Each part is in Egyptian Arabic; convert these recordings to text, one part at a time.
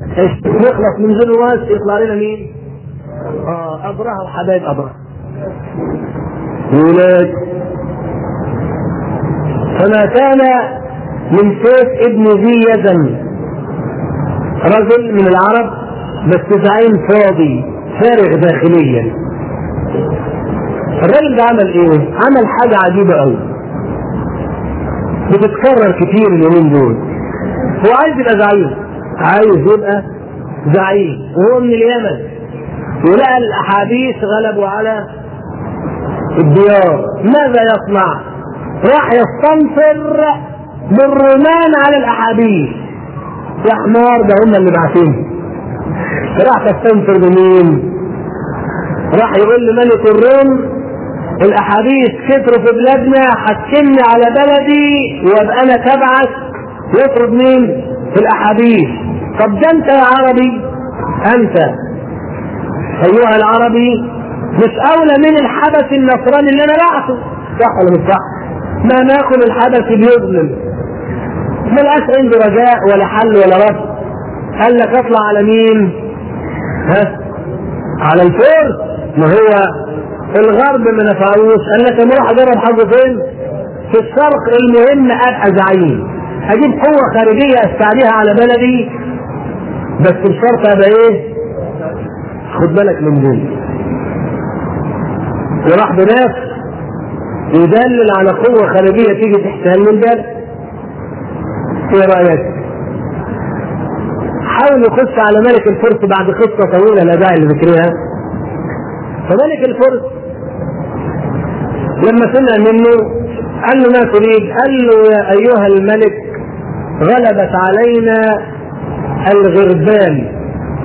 يخلص من زنواس يطلع لنا مين؟ اه ابرهه وحبايب ابرهه ولاد فما كان من سيف ابن ذي يزن رجل من العرب بس زعيم فاضي فارغ داخليا الراجل ده عمل ايه؟ عمل حاجة عجيبة قوي بتتكرر كتير اليومين دول هو عايز يبقى زعيم عايز يبقى زعيم وهو من اليمن ولقى الاحاديث غلبوا على الديار ماذا يصنع؟ راح يستنفر بالرومان على الاحاديث يا حمار ده هم اللي باعتين راح تستنفر بمين؟ راح يقول لملك الروم الاحاديث كتروا في بلادنا حكمني على بلدي وابقى انا تبعك يطرد مين؟ في الاحاديث طب ده انت يا عربي انت ايها العربي مش اولى من الحدث النصراني اللي انا بعته صح ولا مش صح؟ ما ناكل الحدث بيظلم ملقاش عنده رجاء ولا حل ولا رد قال لك اطلع على مين؟ ها؟ على الفرس ما هو الغرب ما نفعوش قال لك انا اروح اجرب حظه فين؟ في الشرق المهم ابقى زعيم اجيب قوه خارجيه استعليها على بلدي بس الشرط ابقى ايه؟ خد بالك من دول وراح بناس يدلل على قوه خارجيه تيجي تحتل البلد ايه رايك؟ حاول يخش على ملك الفرس بعد قصه طويله لا داعي لذكرها فملك الفرس لما سمع منه قال له ما تريد؟ قال له يا ايها الملك غلبت علينا الغربان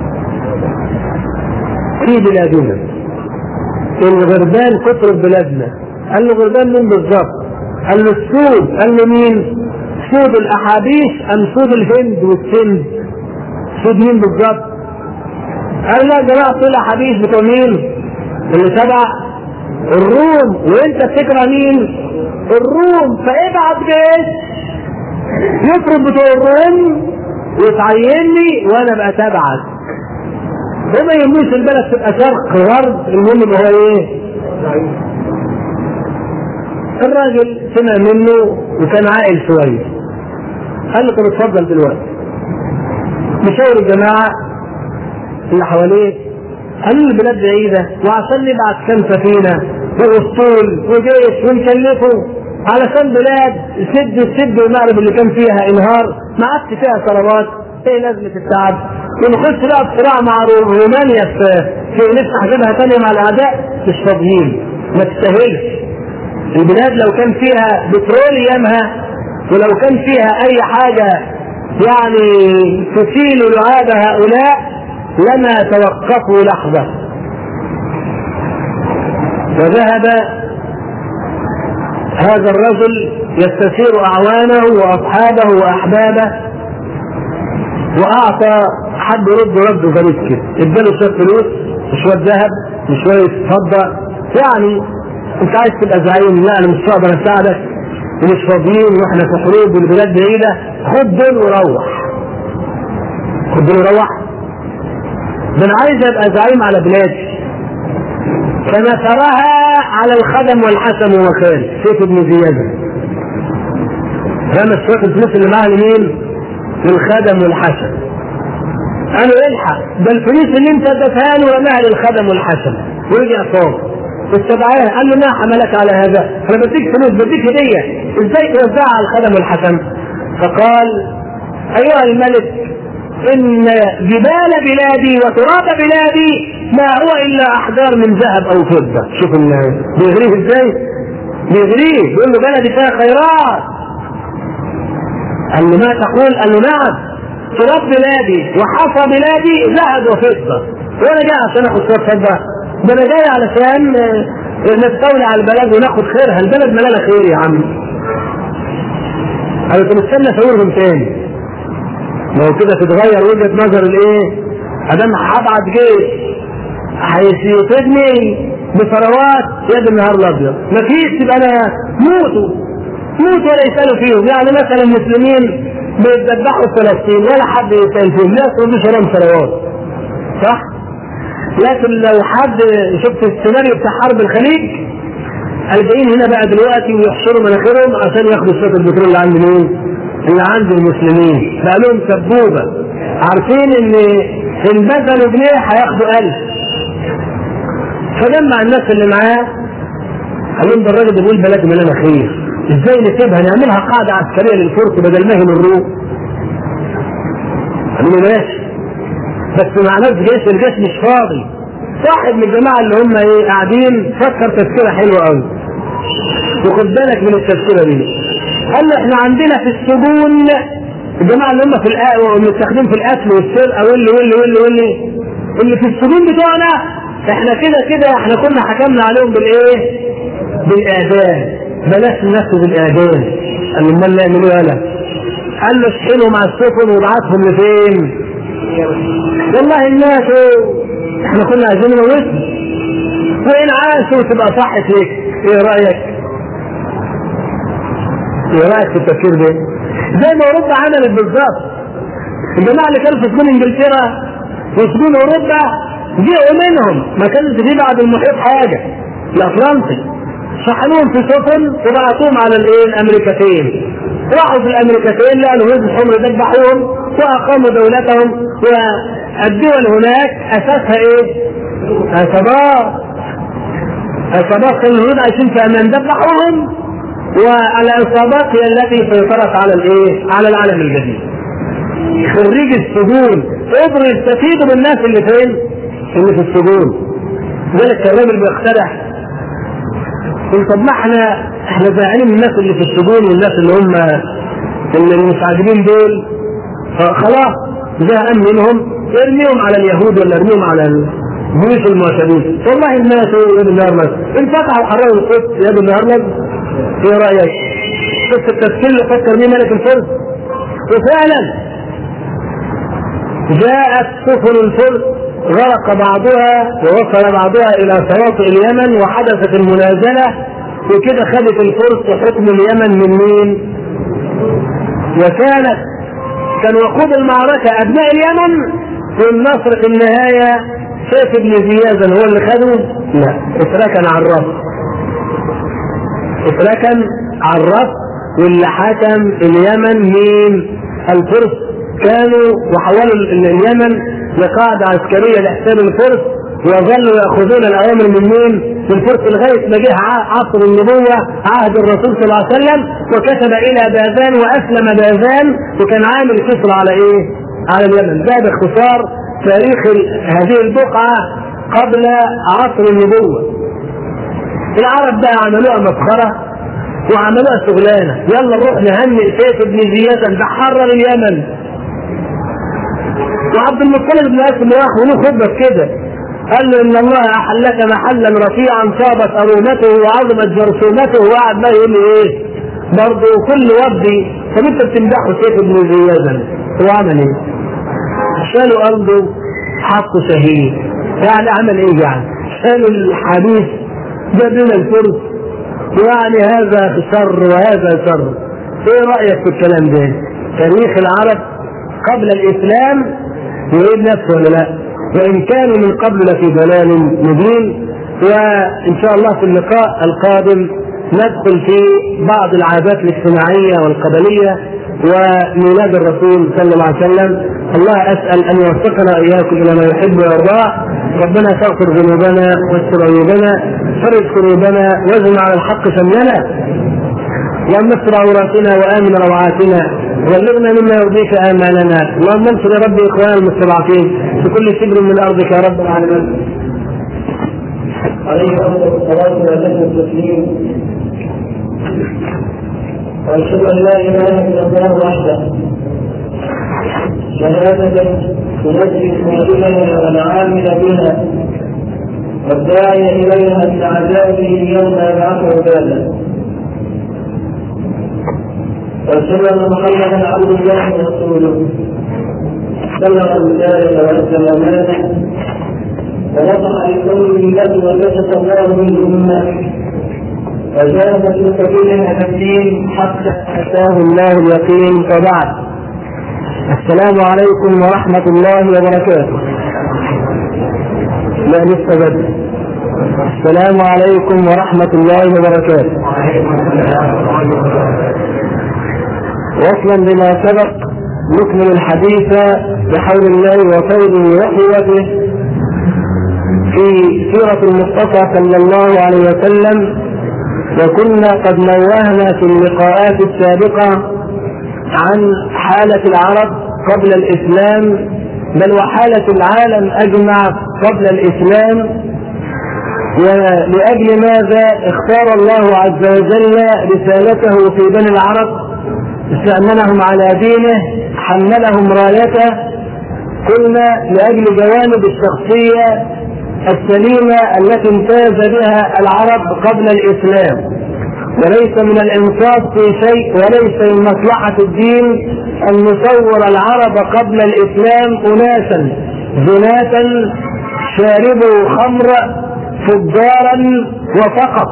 في بلادنا الغربان كتر بلادنا قال له غربان مين بالظبط؟ قال له السود قال له مين؟ سود الاحابيش ام سود الهند والسند؟ سود مين بالظبط؟ قال لا جماعة دول احابيش بتوع مين؟ اللي تبع الروم وانت بتكره مين؟ الروم فابعت جيش يطرد بتوع الروم وتعيني وانا ابقى تبعك وما يهمنيش البلد تبقى شرق غرب المهم ان هو ايه؟ الراجل سمع منه وكان عاقل شويه قال له طب اتفضل دلوقتي مشاور الجماعه اللي حواليه قالوا له البلاد بعيده وعشان نبعت كام سفينه واسطول وجيش ونكلفه علشان بلاد سد السد والمغرب اللي كان فيها انهار ما عادش فيها ثروات ايه لازمه التعب ونخش بقى في صراع مع رومانيا في في نفتح جبهه ثانيه مع الاعداء مش فاضيين ما تستاهلش البلاد لو كان فيها بترول ايامها ولو كان فيها اي حاجه يعني تثير لعاب هؤلاء لما توقفوا لحظه وذهب هذا الرجل يستشير اعوانه واصحابه واحبابه واعطى حد يرد رد غريب كده اداله شويه فلوس وشويه ذهب وشويه فضه يعني انت عايز تبقى زعيم لا انا مش هقدر اساعدك ومش فاضيين واحنا في حروب والبلاد بعيده خد دول وروح خد دول وروح ده انا عايز ابقى زعيم على بلادي فنثرها على الخدم والحسن ومكان سيف ابن زياد رمى شويه الفلوس اللي معاه لمين؟ للخدم والحسن قالوا الحق ده الفلوس اللي انت اديتها له رماها للخدم والحسن ورجع صاب استدعاه قال له ما حملك على هذا انا بديك فلوس بديك هديه ازاي توزعها على الخدم والحسن فقال ايها الملك ان جبال بلادي وتراب بلادي ما هو الا احجار من ذهب او فضه شوف بيغريه ازاي بيغريه يقول له بلدي فيها خيرات قال له ما تقول قال له نعم تراب بلادي وحصى بلادي ذهب وفضه وانا جاي عشان اخد شويه فضه ده انا جاي علشان نستولي على البلد وناخد خيرها البلد ملالها خير يا عم قال طب استنى اشاورهم تاني ما هو كده تتغير وجهه نظر الايه؟ ادام هبعت جيش هيفيدني بثروات يد النهار الابيض مفيش يبقى انا موتوا موت ولا يسالوا فيهم يعني مثلا المسلمين بيتذبحوا في فلسطين ولا حد يسال فيهم لا يصلوش لهم صلوات صح؟ لكن لو حد شفت السيناريو بتاع حرب الخليج الجايين هنا بقى دلوقتي ويحشروا مناخيرهم عشان ياخدوا شويه البترول اللي عند مين؟ اللي عند المسلمين بقى لهم سبوبه عارفين ان ان بذلوا جنيه هياخدوا ألف فجمع الناس اللي معاه قال لهم ده الراجل بيقول بلد من انا خير ازاي نسيبها نعملها قاعده عسكريه للفرس بدل ما هي من الروم قالوا له ماشي بس مع ناس جيش الجيش مش فاضي واحد من الجماعه اللي هم ايه قاعدين فكر تفكيره حلوه قوي وخد بالك من التفكيره دي قال له احنا عندنا في السجون الجماعه اللي هم في القهوه ومستخدمين في القتل والسرقه واللي واللي واللي واللي اللي في السجون بتوعنا احنا كده كده احنا كنا حكمنا عليهم بالايه؟ بالاعدام بلاش ننفذ الاعدام قال له امال نعمل ايه انا؟ قال له اشحنوا مع السفن وابعتهم لفين؟ والله الناس احنا كنا عايزين نموتهم وان عاشوا تبقى صحت ليك ايه رايك؟ ايه رايك في التفكير ده؟ زي ما اوروبا عملت بالظبط الجماعه اللي كانوا في سجون انجلترا وسجون اوروبا جيعوا منهم ما كانش في بعد المحيط حاجه الاطلنطي شحنوهم في سفن وبعتوهم على الايه الامريكتين راحوا في الامريكتين لقوا الهنود الحمر ذبحوهم واقاموا دولتهم والدول هناك اساسها ايه؟ عصابات عصابات كانوا الهنود عايشين في امان ذبحوهم والعصابات هي التي سيطرت على الايه؟ على العالم الجديد. خريج السجون قدروا يستفيدوا بالناس اللي فين؟ اللي في السجون. ذلك الراجل اللي بيقترح قلت طب ما احنا احنا زعلانين من الناس اللي في السجون والناس اللي هم اللي مش عاجبين دول خلاص زهقان منهم ارميهم على اليهود ولا ارميهم على الجيوش المعتدين والله الناس يا ابن الهرمز انفتحوا وحرروا القدس يا ابن الهرمز ايه رايك؟ شفت التفكير اللي فكر بيه ملك الفرس وفعلا جاءت سفن الفرس غرق بعضها ووصل بعضها الى شواطئ اليمن وحدثت المنازله وكده خدت الفرس حكم اليمن من مين؟ وكانت كان وقود المعركه ابناء اليمن والنصر في النهايه سيف بن زياد هو اللي خده؟ لا اتركن على الرف اتركن على الرف واللي حكم اليمن مين؟ الفرس كانوا وحولوا اليمن لقاعدة عسكرية لحساب الفرس وظلوا يأخذون الأوامر من مين؟ من الفرس لغاية ما جه عصر النبوة عهد الرسول صلى الله عليه وسلم وكتب إلى باذان وأسلم باذان وكان عامل كسر على إيه؟ على اليمن ده باختصار تاريخ هذه البقعة قبل عصر النبوة العرب بقى عملوها مسخرة وعملوها شغلانة يلا نروح نهنئ سيف بن زياد ده حرر اليمن وعبد المطلب بن اسلم راح وله خطبه كده قال له ان الله احلك محلا رفيعا صابت ارومته وعظمت جرثومته وقعد بقى يقول لي ايه برضه كل وردي طب انت بتمدحه سيف بن زياد هو عمل ايه؟ شالوا ارضه حطوا شهيد يعني عمل ايه يعني؟ شالوا الحديث جاب لنا الفرس يعني هذا شر وهذا شر ايه رايك في الكلام ده؟ تاريخ العرب قبل الاسلام يعيد نفسه ولا لا؟ وان كانوا من قبل لفي ضلال مبين وان شاء الله في اللقاء القادم ندخل في بعض العادات الاجتماعيه والقبليه وميلاد الرسول صلى الله عليه وسلم الله اسال ان يوفقنا اياكم الى ما يحب ويرضاه ربنا تغفر ذنوبنا واستر عيوبنا فرج قلوبنا واجمع على الحق شملنا اللهم استر عوراتنا وامن روعاتنا بلغنا مما يرضيك امالنا اللهم انصر يا رب اخواننا المستضعفين في كل شبر من ارضك يا رب العالمين عليه افضل الصلاه واتم التسليم واشهد ان لا اله الا الله وحده شهادة تنجي قلوبنا والعامل بها والداعي اليها من عذابه يوم يبعث عباده واشهد ان محمدا عبد الله ورسوله بلغ الرساله وادى الامانه ونصح لكل التي وكشف الله من الامه وجاهد في سبيل الدين حتى أتاه الله اليقين وبعد السلام عليكم ورحمة الله وبركاته لا لسه بدري السلام عليكم ورحمة الله وبركاته وصلا لما سبق نكمل الحديث بحول الله وفضله وقوته في سيرة المصطفى صلى الله عليه وسلم وكنا قد نوهنا في اللقاءات السابقة عن حالة العرب قبل الإسلام بل وحالة العالم أجمع قبل الإسلام ولأجل ماذا اختار الله عز وجل رسالته في بني العرب استأمنهم على دينه حملهم رايته قلنا لأجل جوانب الشخصية السليمة التي امتاز بها العرب قبل الإسلام وليس من الإنصاف في شيء وليس من مصلحة الدين أن نصور العرب قبل الإسلام أناسا زناة شاربوا خمر فجارا وفقط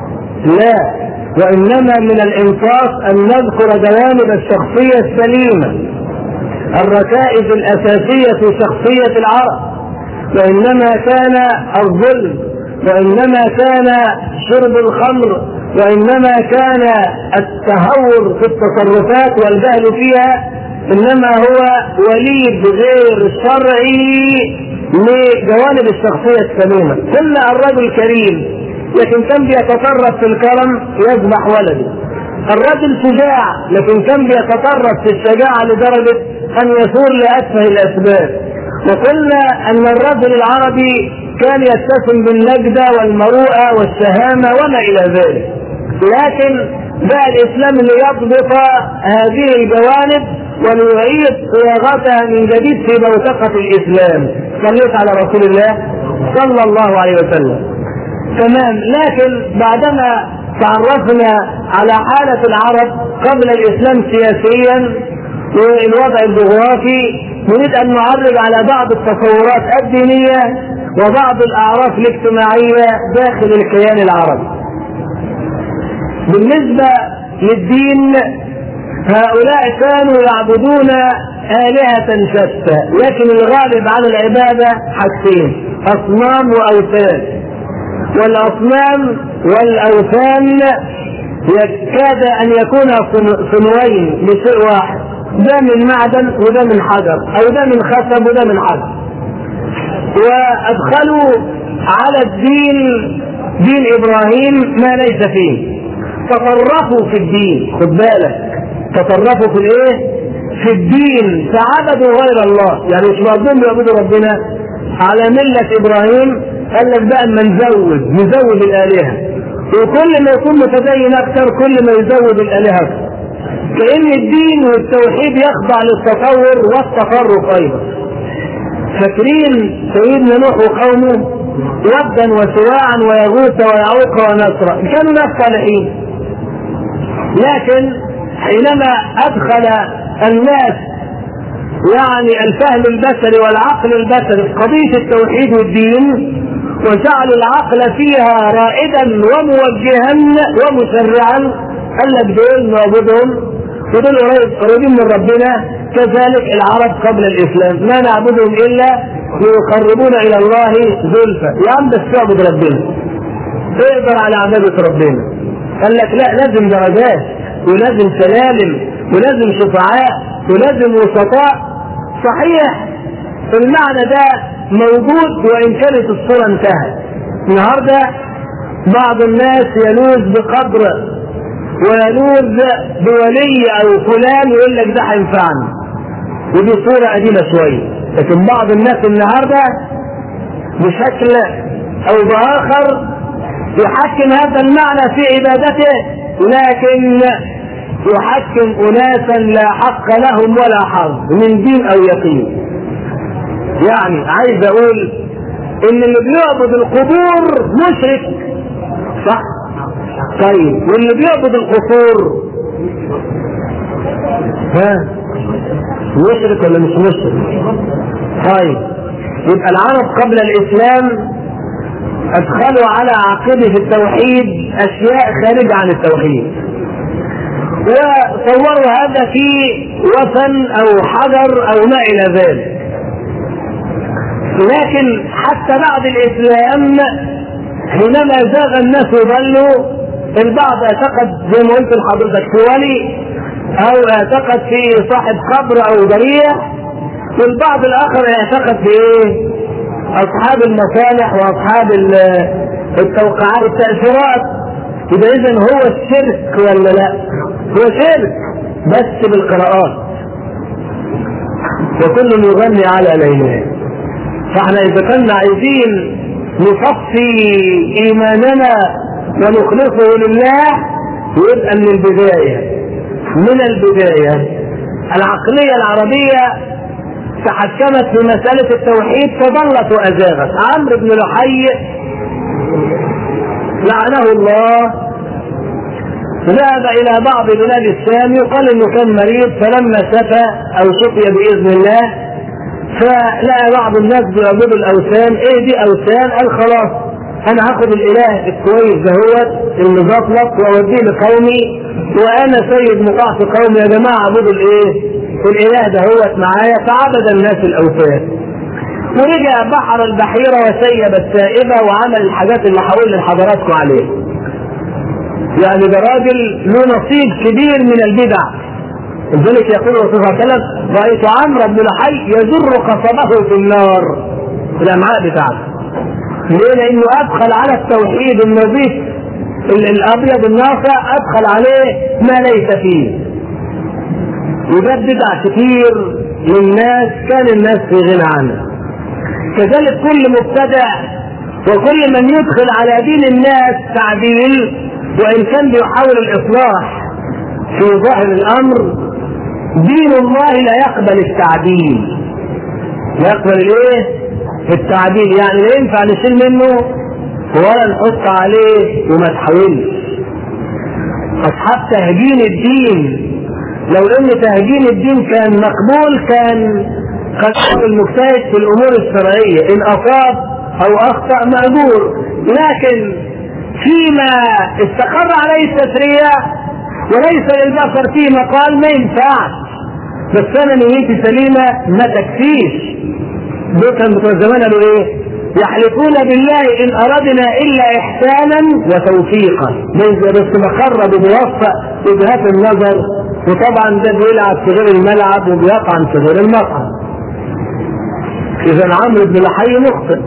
لا وإنما من الإنصاف أن نذكر جوانب الشخصية السليمة الركائز الأساسية في شخصية العرب وإنما كان الظلم وإنما كان شرب الخمر وإنما كان التهور في التصرفات والجهل فيها إنما هو وليد غير شرعي لجوانب الشخصية السليمة كل الرجل كريم لكن كان بيتطرف في الكرم يذبح ولده الرجل شجاع لكن كان بيتطرف في الشجاعة لدرجة أن يثور لأسفه الأسباب وقلنا أن الرجل العربي كان يتسم بالنجدة والمروءة والشهامة وما إلى ذلك لكن جاء الإسلام ليضبط هذه الجوانب وليعيد صياغتها من جديد في بوتقة الإسلام صليت على رسول الله صلى الله عليه وسلم تمام لكن بعدما تعرفنا على حالة العرب قبل الإسلام سياسيا والوضع الجغرافي نريد أن نعرج على بعض التصورات الدينية وبعض الأعراف الاجتماعية داخل الكيان العربي بالنسبة للدين هؤلاء كانوا يعبدون آلهة شتى لكن الغالب على العبادة حاجتين أصنام وأوثان والأصنام والأوثان يكاد أن يكون صنوين لشيء واحد ده من معدن وده من حجر أو ده من خشب وده من حجر وأدخلوا على الدين دين إبراهيم ما ليس فيه تطرفوا في الدين خد بالك تطرفوا في الايه في الدين فعبدوا غير الله يعني مش مقدم يعبدوا ربنا على ملة ابراهيم قال لك بقى اما نزود نزود الالهة وكل ما يكون متدين اكثر كل ما يزود الالهة اكثر كأن الدين والتوحيد يخضع للتطور والتفرق ايضا فاكرين سيدنا نوح وقومه ودا وسواعا ويغوث ويعوق ونصرا كانوا ناس صالحين لكن حينما ادخل الناس يعني الفهم البشري والعقل البشري في قضيه التوحيد والدين وجعلوا العقل فيها رائدا وموجها ومشرعا قال لك دول نعبدهم ودول قريبين من ربنا كذلك العرب قبل الاسلام ما نعبدهم الا ليقربونا الى الله زلفى يا عم بس اعبد ربنا اقدر على عباده ربنا قال لك لا لازم درجات ولازم سلالم ولازم شفعاء ولازم وسطاء صحيح المعنى ده موجود وان كانت الصورة انتهت النهاردة بعض الناس يلوذ بقدر ويلوذ بولي او فلان يقول لك ده هينفعني ودي صورة قديمة شوية لكن بعض الناس النهاردة بشكل او باخر يحكم هذا المعنى في عبادته لكن يحكم اناسا لا حق لهم ولا حظ من دين او يقين يعني عايز اقول ان اللي بيعبد القبور مشرك صح طيب واللي بيعبد القصور ها مشرك ولا مش مشرك طيب يبقى العرب قبل الاسلام ادخلوا على عقيدة التوحيد اشياء خارجة عن التوحيد وصوروا هذا في وثن او حجر او ما الى ذلك لكن حتى بعد الاسلام حينما زاغ الناس وضلوا البعض اعتقد زي ما قلت لحضرتك في ولي او اعتقد في صاحب قبر او ضريح والبعض الاخر يعتقد في ايه اصحاب المصالح واصحاب التوقعات التاثيرات يبقى اذا هو الشرك ولا لا هو شرك بس بالقراءات وكل يغني على ليلاه فاحنا اذا كنا عايزين نصفي ايماننا ونخلصه لله يبقى من البدايه من البدايه العقليه العربيه تحكمت في مسألة التوحيد فضلت وأزاغت عمرو بن لحي لعنه الله ذهب إلى بعض بلاد الشام يقال إنه كان مريض فلما شفى أو شفي بإذن الله فلقى بعض الناس بيعبدوا الأوثان إيه دي أوثان قال خلاص أنا هاخد الإله الكويس دهوت المزفلط وأوديه لقومي وأنا سيد مطاع في قومي يا جماعة اعبدوا الإيه؟ الاله ده هو معايا فعبد الناس الاوثان ورجع بحر البحيرة وسيب السائبة وعمل الحاجات اللي هقول لحضراتكم عليها يعني ده راجل له نصيب كبير من البدع لذلك يقول الرسول صلى الله عليه وسلم رأيت عمرو بن لحي يجر قصبه في النار في الأمعاء بتاعته ليه؟ لأنه أدخل على التوحيد النظيف الأبيض النافع أدخل عليه ما ليس فيه وده بدع كتير للناس كان الناس في غنى عنها كذلك كل مبتدع وكل من يدخل على دين الناس تعديل وان كان بيحاول الاصلاح في ظاهر الامر دين الله لا يقبل التعديل لا يقبل الايه التعديل يعني لا ينفع نشيل منه ولا نحط عليه وما تحاولش اصحاب تهجين الدين لو ان تهجين الدين كان مقبول كان قد المجتهد في الامور الشرعيه ان اصاب او اخطا ماجور لكن فيما استقر عليه التشريع وليس للبشر فيه مقال ما ينفعش بس انا نيتي سليمه ما تكفيش دول كان بتوع زمان قالوا ايه؟ يحلفون بالله ان اردنا الا احسانا وتوفيقا بس مخرب وبيوفق وجهات النظر وطبعا ده بيلعب في غير الملعب وبيطعن في غير المطعم اذا عمرو بن لحي مخطئ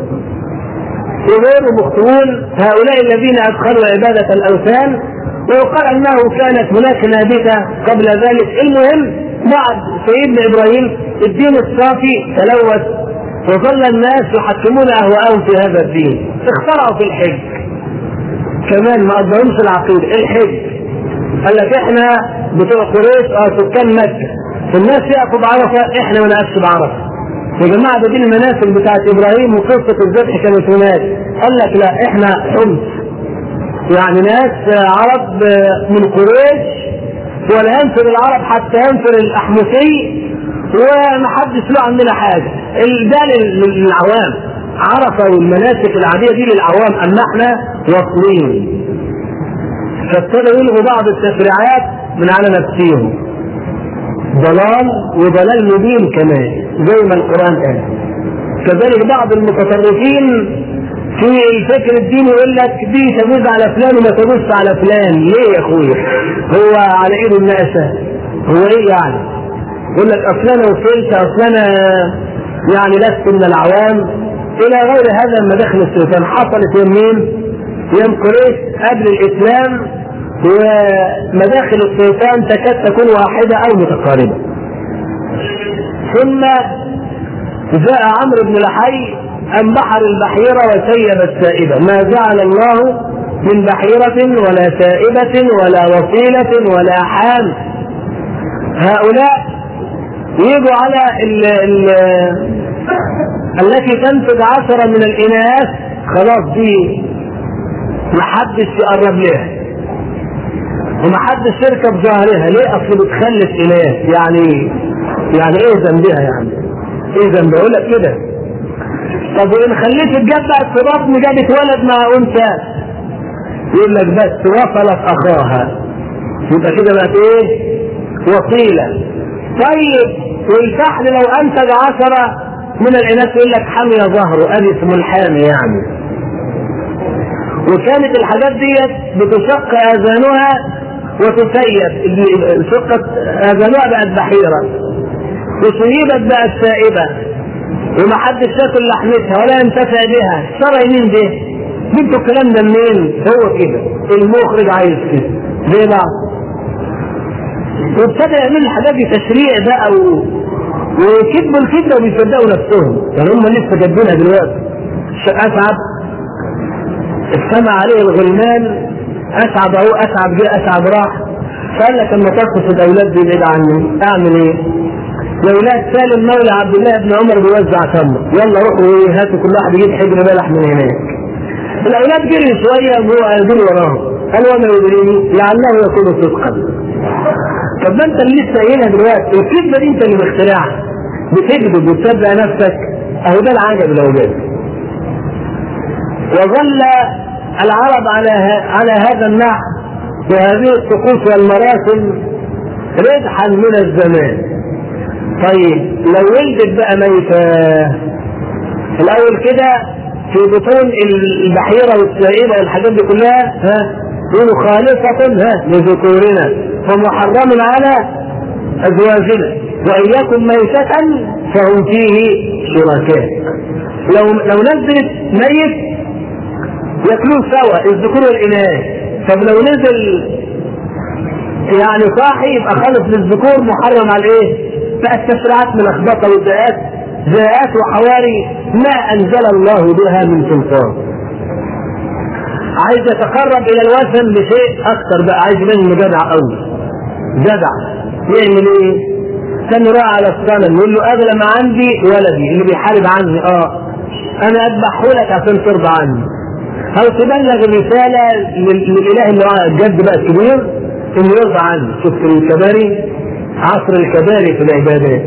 وغيره مخطئون هؤلاء الذين ادخلوا عباده الاوثان ويقال انه كانت هناك نابته قبل ذلك المهم بعد سيدنا ابراهيم الدين الصافي تلوث وظل الناس يحكمون اهواءهم في هذا الدين اخترعوا في الحج كمان ما قدرهمش العقيده الحج قال لك احنا بتوع قريش اه سكان مكه الناس يقفوا بعرفه احنا ما نقفش بعرفه يا جماعه ده دي المناسك بتاعت ابراهيم وقصه الذبح كانت هناك قال لك لا احنا حمص يعني ناس عرب من قريش ولا ينفر العرب حتى ينفر الاحمسي ومحدش له عندنا حاجه ده للعوام عرفه والمناسك العاديه دي للعوام اما احنا واصلين فابتدوا يلغوا بعض التشريعات من على نفسهم ضلال وضلال مبين كمان زي ما القرآن قال كذلك بعض المتطرفين في الفكر الديني يقول لك دي تجوز على فلان وما تجوزش على فلان ليه يا اخويا هو على ايد الناسة هو ايه يعني يقول لك اصل انا وصلت اصل انا يعني لست من العوام الى غير هذا المداخل الشيطان حصلت يمين يوم قريش قبل الاسلام ومداخل الشيطان تكاد تكون واحده او متقاربه ثم جاء عمرو بن لحي أم بحر البحيرة وسيب السائبة ما جعل الله من بحيرة ولا سائبة ولا وصيلة ولا حام هؤلاء يجوا على ال ال التي تنتج عشرة من الإناث خلاص دي محدش يقرب لها ومحدش يركب ظهرها ليه اصل بتخلف اناث يعني يعني ايه ذنبها يعني ايه ذنبها يقول لك كده طب وان خليت اتجبأت في بطن جابت ولد مع انثى يقول لك بس وصلت اخاها يبقى كده بقت ايه؟ وصيله طيب والفحل لو انتج عشرة من الاناث يقول لك حمي ظهره ادي اسمه الحامي يعني وكانت الحاجات ديت بتشق اذانها وتسيب شقت اذانها بقت بحيره وسيبت بقت سائبه ومحدش ياكل لحمتها ولا ينتفع بها شرع مين ده؟ جبتوا الكلام ده منين؟ هو كده المخرج عايز كده زي بعض وابتدى يعمل الحاجات دي تشريع بقى و... وكذبوا الكذبه وبيصدقوا نفسهم يعني هم لسه كاتبينها دلوقتي اسعد اجتمع عليه الغلمان اسعد اهو اسعد جه اسعد راح قال لك اما تقصد الاولاد دي بعيد عني اعمل ايه؟ الاولاد سالم مولى عبد الله بن عمر بيوزع تمر يلا روحوا هاتوا كل واحد يجيب حجر بلح من هناك الاولاد جري شويه وهو يجري وراهم قال وما يدريني لعله يكون صدقا طب ما انت اللي لسه قايلها دلوقتي الكذبه دي انت اللي مخترعها بتكذب وتصدق نفسك اهو ده العجب الاولاد وظل العرب على على هذا النحو وهذه الطقوس والمراسم ردحا من الزمان طيب لو ولدت بقى ميتة الاول كده في بطون البحيره والسائبه والحاجات دي كلها ها يقولوا خالصة ها لذكورنا فمحرم على ازواجنا وان يكن ميتة فهم فيه شركاء لو لو نزلت ميت ياكلوه سوا الذكور والاناث طب لو نزل يعني صاحي يبقى خالص للذكور محرم على الايه؟ بقى التشريعات من اخبطه والزيات زيات وحواري ما انزل الله بها من سلطان. عايز يتقرب الى الوثن بشيء اكثر بقى عايز منه جدع قوي. جدع يعمل ايه؟ كان راعي على الصنم يقول له اغلى ما عندي ولدي اللي بيحارب عني اه انا اذبحه لك عشان ترضى عني. او تبلغ الرساله للاله اللي هو الجد بقى الكبير انه يرضى عني شفت الكباري عصر الكباري في العبادات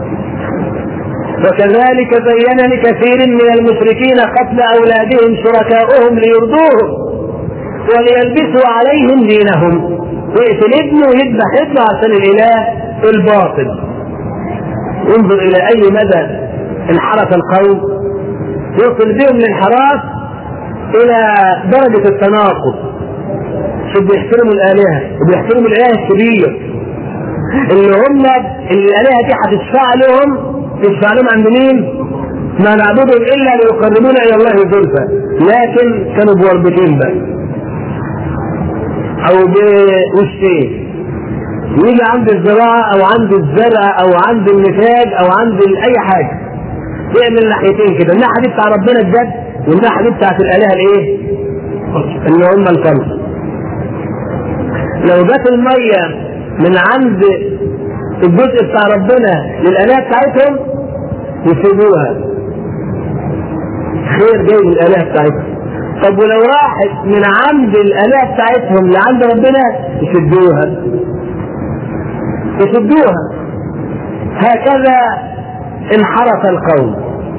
وكذلك زين لكثير من المشركين قتل اولادهم شركاؤهم ليرضوهم وليلبسوا عليهم دينهم ويقتل ابنه ويذبح ابنه عشان الاله الباطل انظر الى اي مدى انحرف القوم يصل بهم الانحراف الى درجه التناقض شوف بيحترموا الالهه وبيحترموا الاله الكبير اللي هم اللي الالهه دي هتشفع لهم تشفع لهم عند مين؟ ما نعبدهم الا ليقربونا الى الله زلفى لكن كانوا بوربتين بقى او بوشين يجي عند الزراعه او عند الزرع او عند النتاج او عند اي حاجه يعمل الناحيتين كده الناحيه دي بتاع ربنا الجد والناحيه دي بتاعت الالهه الايه؟ اللي هم الخمسه لو جت الميه من عند الجزء بتاع ربنا للآلهة بتاعتهم يسيبوها خير جاي من الآلهة بتاعتهم طب ولو راحت من عند الآلهة بتاعتهم لعند ربنا يسدوها يسدوها هكذا انحرف القوم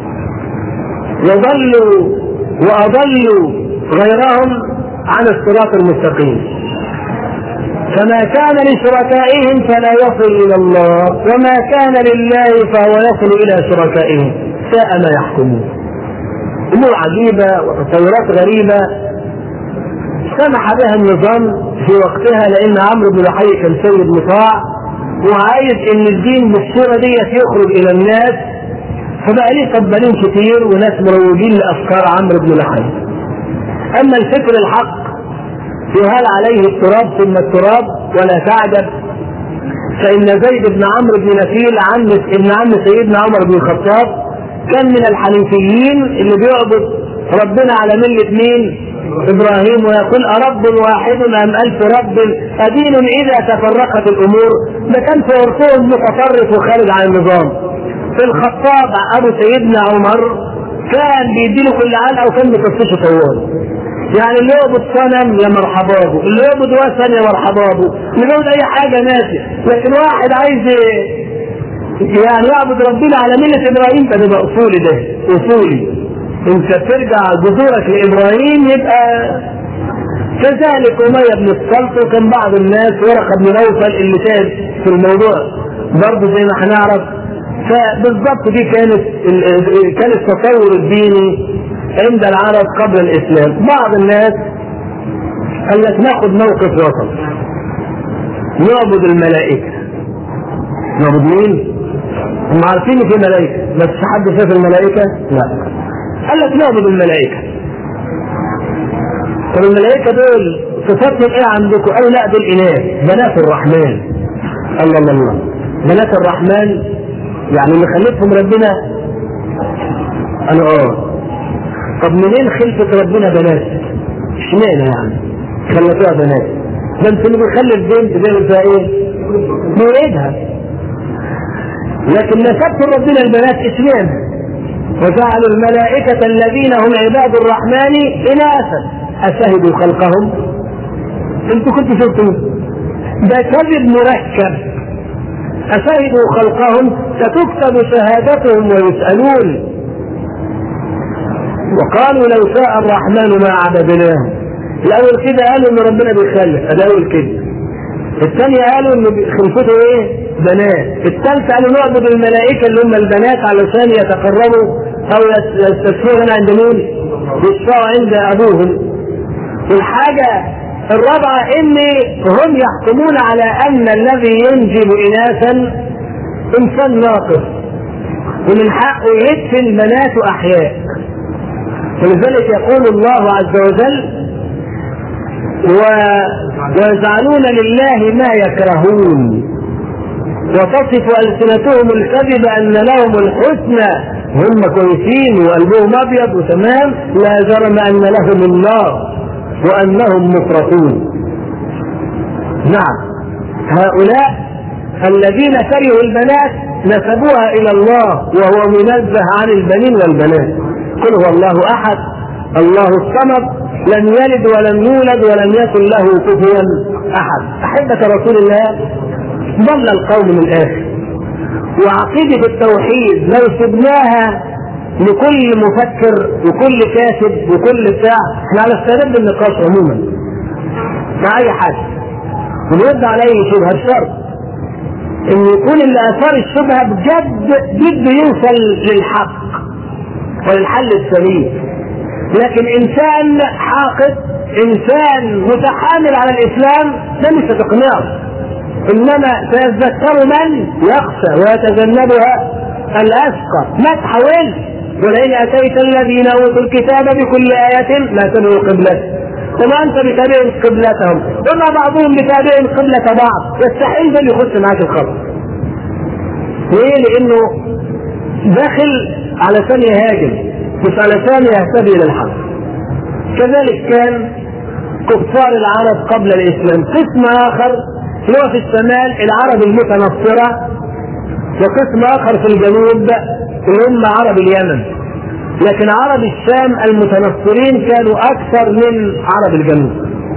وضلوا وأضلوا غيرهم عن الصراط المستقيم فما كان لشركائهم فلا يصل الى الله وما كان لله فهو يصل الى شركائهم ساء ما يحكمون امور عجيبه وتطورات غريبه سمح بها النظام في وقتها لان عمرو بن لحي كان سيد مطاع وعايز ان الدين بالصوره دي يخرج الى الناس فبقى ليه قبالين كتير وناس مروجين لافكار عمرو بن لحي اما الفكر الحق يهال عليه التراب ثم التراب ولا تعجب فإن زيد بن عمرو بن نفيل عم ابن عم سيدنا عمر بن الخطاب كان من الحنيفيين اللي بيعبد ربنا على ملة مين؟ إبراهيم ويقول أرب واحد أم ألف رب أدين إذا تفرقت الأمور ده كان في عرفهم متطرف وخارج عن النظام في الخطاب أبو سيدنا عمر كان بيديله كل علقة وكان بيكفشه طوال يعني اللي يعبد صنم يا مرحبا به اللي يعبد وثن يا مرحبا به اللي يعبد اي حاجه ماشي لكن واحد عايز يعني يعبد ربنا على مله ابراهيم ده بيبقى اصولي ده اصولي انت ترجع جذورك لابراهيم يبقى كذلك أمية بن الصلت وكان بعض الناس ورقة بن نوفل اللي تاب في الموضوع برضه زي ما هنعرف فبالضبط دي كانت كان التصور الديني عند العرب قبل الإسلام بعض الناس قال لك ناخد موقف وسط نعبد الملائكة نعبد مين؟ هم عارفين في ملائكة بس حد شاف الملائكة؟ لا قال لك نعبد الملائكة طب الملائكة دول صفاتهم ايه عندكم؟ قالوا لا دول اناث بنات الرحمن الله الله الله بنات الرحمن يعني اللي خلفهم ربنا قالوا اه طب منين خلفت ربنا بنات؟ اشمعنى يعني؟ خلفوها بنات ده انت اللي بيخلف بنت بيعمل فيها ايه؟ بيعيدها لكن نسبت ربنا البنات اشمعنى؟ وجعلوا الملائكة الذين هم عباد الرحمن إناثا أشهدوا خلقهم؟ انتوا كنتوا شفتوا ده كذب مركب أشهدوا خلقهم ستكتب شهادتهم ويسألون وقالوا لو شاء الرحمن ما عبدناهم الأول كده قالوا إن ربنا بيخلف الأول كده الثانية قالوا إن خلفته إيه؟ بنات الثالثة قالوا نعبد الملائكة اللي هم البنات علشان يتقربوا أو يستشفعوا هنا عند مين؟ يشفعوا عند أبوهم والحاجة الرابعة ان هم يحكمون على ان الذي ينجب اناثا انسان ناقص ومن حقه يدفن بنات احياء ولذلك يقول الله عز وجل و... ويجعلون لله ما يكرهون وتصف ألسنتهم الكذب أن لهم الحسنى هم كويسين وقلبهم أبيض وتمام لا جرم أن لهم النار وأنهم مفرطون نعم هؤلاء الذين كرهوا البنات نسبوها إلى الله وهو منزه عن البنين والبنات قل هو الله أحد الله الصمد لم يلد ولم يولد ولم يكن له كفوا أحد أحبة رسول الله ضل القوم من الآخر وعقيدة التوحيد لو سبناها لكل مفكر وكل كاتب وكل بتاع احنا على استعداد للنقاش عموما مع اي حد ونرد على اي شبهه الشرط ان يكون اللي اثار الشبهه بجد بده يوصل للحق وللحل السليم لكن انسان حاقد انسان متحامل على الاسلام ده مش هتقنعه انما سيذكر من يخشى ويتجنبها الاشقى ما تحاولش ولئن اتيت الذين اوتوا الكتاب بكل ايه لا تبعوا قبلته وما انت بتابع قبلتهم وما بعضهم بتابع قبلة بعض يستحيل ده يخش معاك الخط ليه لانه داخل علشان يهاجم مش علشان يهتدي الى الحق كذلك كان كفار العرب قبل الاسلام قسم اخر اللي هو في الشمال العرب المتنصره وقسم اخر في الجنوب اللي هم عرب اليمن لكن عرب الشام المتنصرين كانوا اكثر من عرب الجنوب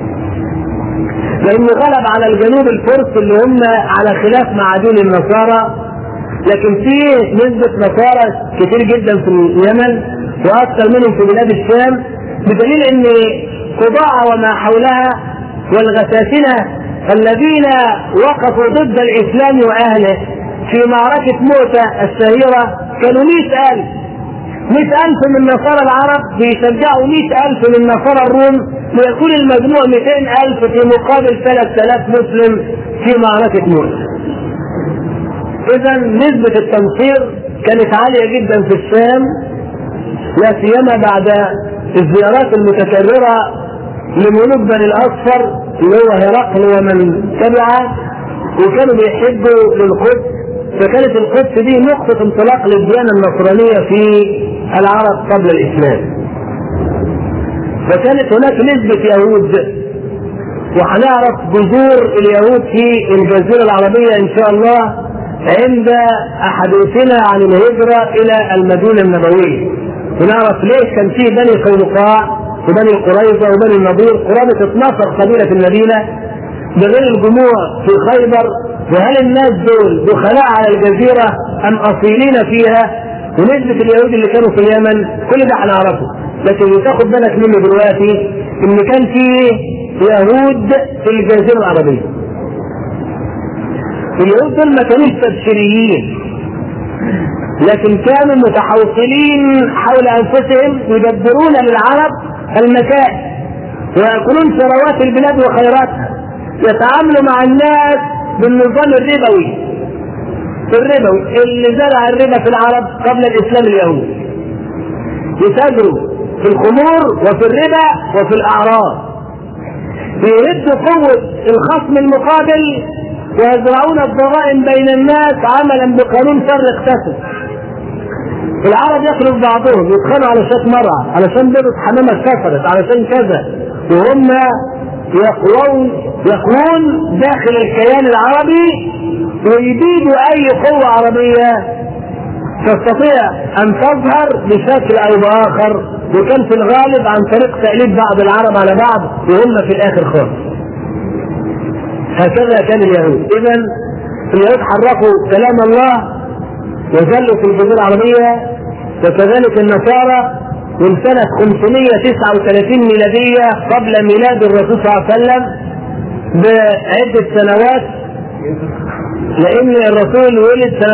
لانه غلب على الجنوب الفرس اللي هم على خلاف معادين النصارى لكن في نسبة نصارى كتير جدا في اليمن واكثر منهم في بلاد الشام بدليل ان قضاع وما حولها والغساسنة الذين وقفوا ضد الاسلام واهله في معركة موتى الشهيرة كانوا مئة ألف مئة ألف من نصارى العرب بيشجعوا مئة ألف من نصارى الروم ويكون المجموع 200 ألف في مقابل 3000 مسلم في معركة موتى إذا نسبة التنصير كانت عالية جدا في الشام لا سيما بعد الزيارات المتكررة لملوك بني الأصفر اللي هو هرقل ومن تبعه وكانوا بيحبوا للقدس فكانت القدس دي نقطة انطلاق للديانة النصرانية في العرب قبل الإسلام فكانت هناك نسبة يهود وهنعرف جذور اليهود في الجزيرة العربية إن شاء الله عند أحاديثنا عن الهجرة إلى المدينة النبوية ونعرف ليه كان في بني قينقاع وبني قريظة وبني النضير قرابة 12 قبيلة في المدينة بغير الجموع في خيبر وهل الناس دول دخلاء على الجزيرة أم أصيلين فيها ونسبة اليهود اللي كانوا في اليمن كل ده هنعرفه لكن تاخد بالك منه دلوقتي ان كان في يهود في الجزيرة العربية اليهود دول ما كانوش تبشيريين لكن كانوا متحوصلين حول انفسهم يدبرون للعرب المكائد ويأكلون ثروات البلاد وخيراتها يتعاملوا مع الناس بالنظام الربوي الربوي اللي زرع الربا في العرب قبل الاسلام اليهود يتاجروا في الخمور وفي الربا وفي الاعراض بيهدوا قوة الخصم المقابل ويزرعون الضرائب بين الناس عملا بقانون شر اقتصد العرب يخلق بعضهم يتخانقوا على شويه مرعى علشان بيضة حمامة اتكسرت علشان كذا وهم يقوون يقوون داخل الكيان العربي ويبيدوا اي قوة عربية تستطيع ان تظهر بشكل او باخر وكان في الغالب عن طريق تأليف بعض العرب على بعض وهم في الاخر خالص هكذا كان اليهود اذا اليهود حرفوا كلام الله وزلوا في الجزيرة العربية وكذلك النصارى من سنة 539 ميلادية قبل ميلاد الرسول صلى الله عليه وسلم بعدة سنوات لأن الرسول ولد سنة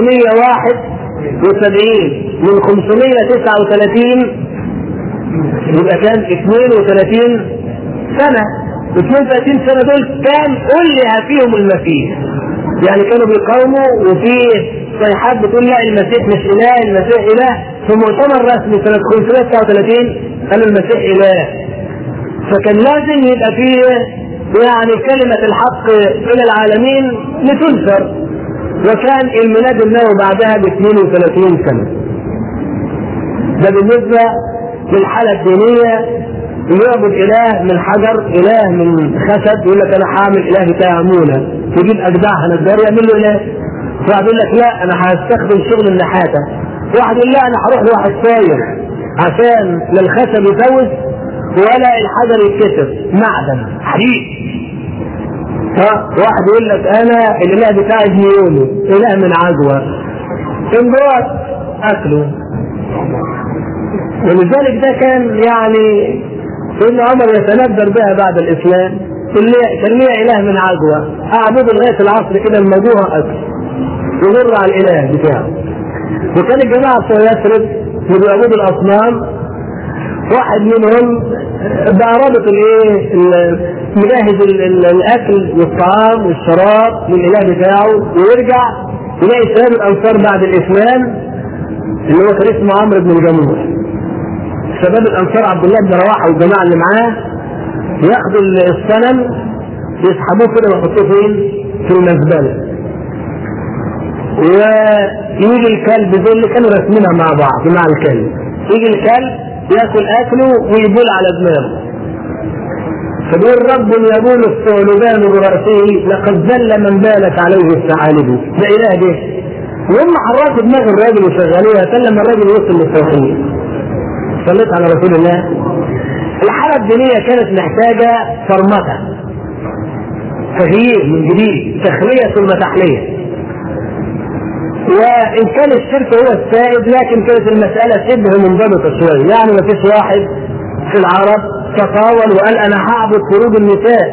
571 من 539 يبقى كان 32 سنة 32 سنة دول كان أله فيهم المسيح يعني كانوا بيقاوموا وفي صيحات بتقول لا المسيح مش اله المسيح اله في مؤتمر رسمي سنه 539 قالوا المسيح اله فكان لازم يبقى فيه يعني كلمة الحق إلى العالمين لتنشر وكان الميلاد النبوي بعدها ب 32 سنة ده بالنسبة للحالة الدينية يعبد إله من حجر إله من خشب يقول لك أنا هعمل إله بتاع عمولة يجيب أجدعها نجار يعمل له إله واحد يقول لك لا انا هستخدم شغل النحاته واحد يقول لا انا هروح لواحد ساير عشان لا الخشب يفوز ولا الحجر يتكسر معدن حديد ها واحد يقول لك انا الاله بتاعي زميوني اله من عجوه كان جوه اكله ولذلك ده كان يعني سيدنا عمر يتندر بها بعد الاسلام كان ليها اله من عجوه اعبده لغايه العصر كده الموضوع اكل يمر على الاله بتاعه وكان الجماعه بتوع يثرب اللي بيعبدوا الاصنام واحد منهم بقى رابط الايه مجهز الاكل والطعام والشراب للاله بتاعه ويرجع يلاقي شباب الانصار بعد الاسلام اللي هو كان اسمه عمرو بن الجموح شباب الانصار عبد الله بن رواحه والجماعه اللي معاه ياخدوا الصنم يسحبوه كده ويحطوه فين؟ في المزبله ويجي الكلب دول اللي كانوا راسمينها مع بعض مع الكلب يجي الكلب ياكل اكله ويبول على دماغه فبيقول رب يبول الثعلبان براسه لقد ذل من بالت عليه الثعالب ده اله ده وهم حركوا دماغ الراجل وشغلوها لما الراجل وصل للتوحيد صليت على رسول الله الحالة الدينية كانت محتاجة فرمطة تغيير من جديد تخلية ثم تحلية وان كان الشرك هو السائد لكن كانت المسألة شبه منضبطة شوية يعني ما فيش واحد في العرب تطاول وقال انا هعبد فروض النساء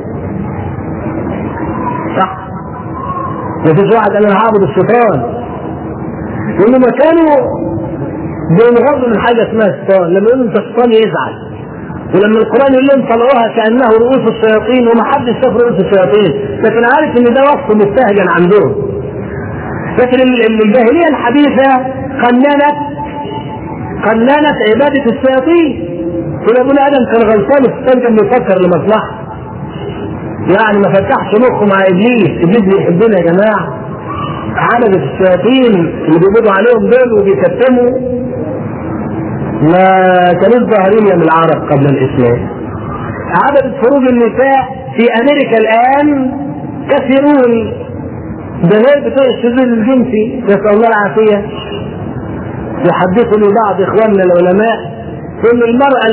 صح ما فيش واحد قال انا هعبد الشيطان لانه كانوا بينغضوا من حاجة اسمها الشيطان لما يقولوا انت الشيطان يزعل ولما القرآن يقول لهم طلعوها كأنه رؤوس الشياطين وما حدش شاف رؤوس الشياطين لكن عارف ان ده وصف مستهجن عندهم لكن الجاهلية الحديثة قننت قننت عبادة الشياطين كل ابن ادم كان غلطان الشيطان كان بيفكر لمصلحته يعني ما فتحش مخه مع ابليس ابليس بيحبنا يا جماعه عبدة الشياطين اللي بيقبضوا عليهم دول وبيكتموا ما كانوش ظاهرين من العرب قبل الاسلام عبدة فروج النساء في امريكا الان كثيرون ده غير بتوع الشذوذ الجنسي نسال الله العافيه يحدثني بعض اخواننا العلماء ان المراه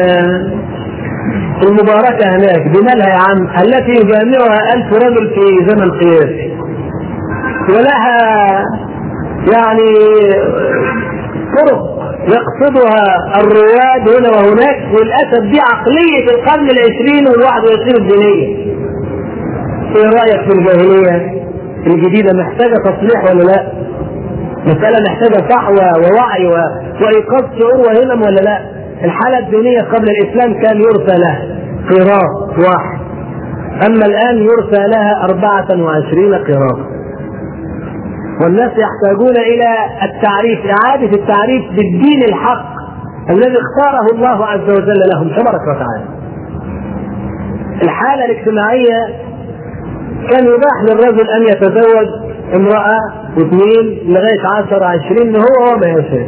المباركه هناك بمالها يا عم التي يجامعها ألف رجل في زمن قياسي ولها يعني طرق يقصدها الرواد هنا وهناك وللاسف دي عقليه القرن العشرين والواحد والعشرين الدينيه. ايه رايك في الجاهليه الجديده محتاجه تصليح ولا لا؟ مسألة محتاجة صحوة ووعي و... وإيقاظ شعور وهمم ولا لا؟ الحالة الدينية قبل الإسلام كان يرثى له قراط واحد أما الآن يرثى لها أربعة وعشرين قراط والناس يحتاجون إلى التعريف إعادة التعريف بالدين الحق الذي اختاره الله عز وجل لهم تبارك وتعالى الحالة الاجتماعية كان يباح للرجل أن يتزوج امرأة واثنين لغاية عشر عشرين هو وما يشاء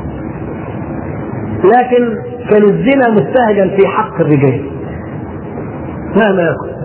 لكن كان الزنا مستهجن في حق الرجال مهما يكن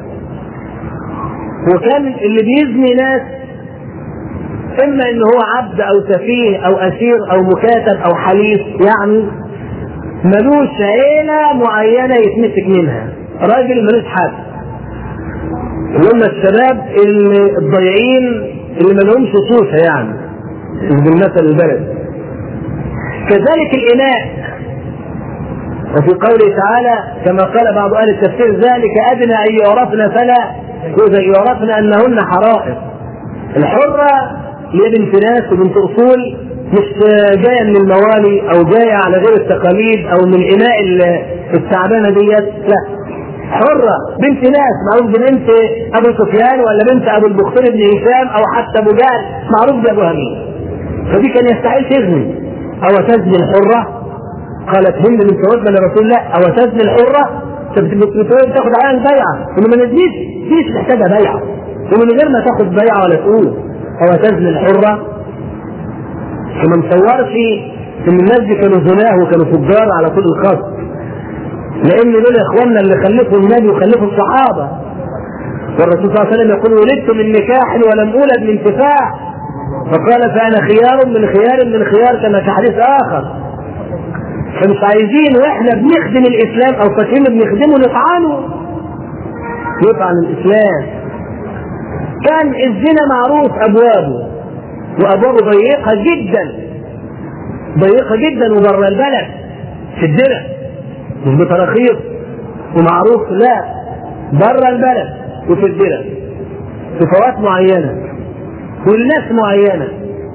وكان اللي بيزني ناس اما ان هو عبد او سفيه او اسير او مكاتب او حليف يعني ملوش عيلة معينة يتمسك منها راجل ملوش حد اللي هم الشباب اللي الضايعين اللي ملهمش صوفة يعني بالمثل البلد كذلك الإناء وفي قوله تعالى كما قال بعض أهل التفسير ذلك أدنى أن يعرفن فلا إذا يعرفن أنهن حرائر الحرة هي بنت ناس وبنت أصول مش جاية من الموالي أو جاية على غير التقاليد أو من إناء التعبانة ديت لا حرة بنت ناس معروف بنت أبو سفيان ولا بنت أبو البختري بن هشام أو حتى أبو جهل معروف بأبوها مين فدي كان يستحيل تزني أو تزني الحرة قالت هند بنت عتبة لرسول الله أو تزني الحرة بتقول تاخد عليها البيعة إنه ما نزنيش فيش محتاجة بيعة ومن غير ما تاخد بيعة ولا تقول أو تزني الحرة فما نصورش إن الناس دي كانوا زناه وكانوا فجار على كل الخط لان دول اخواننا اللي خلفوا النبي وخلفوا الصحابه والرسول صلى الله عليه وسلم يقول ولدت من نكاح ولم اولد من انتفاع فقال فانا خيار من خيار من خيار كما في حديث اخر فمش عايزين واحنا بنخدم الاسلام او فاكرين بنخدمه نطعنه يطعن الاسلام كان الزنا معروف ابوابه وابوابه ضيقه جدا ضيقه جدا وبره البلد في الدرع مش بتراخيص ومعروف لا بره البلد وفي الدرع في فوات معينه والناس معينه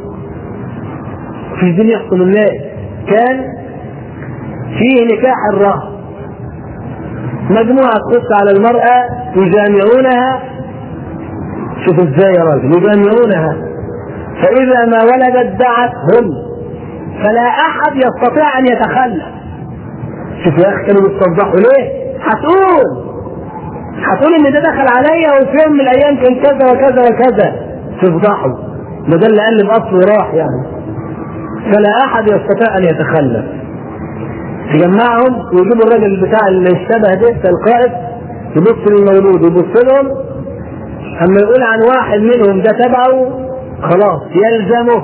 في دين يحكم الناس كان فيه نكاح الرهن مجموعة تخص على المرأة يجامعونها شوف ازاي يا راجل يجامعونها فإذا ما ولدت دعتهم فلا أحد يستطيع أن يتخلف شوف يا اخي كانوا بيستوضحوا ليه؟ هتقول هتقول ان ده دخل عليا وفي يوم من الايام كان كذا وكذا وكذا تفضحوا ما ده اللي قلب اصله راح يعني فلا احد يستطيع ان يتخلف تجمعهم ويجيبوا الراجل بتاع اللي اشتبه ده القائد يبص للمولود يبص لهم اما يقول عن واحد منهم ده تبعه خلاص يلزمه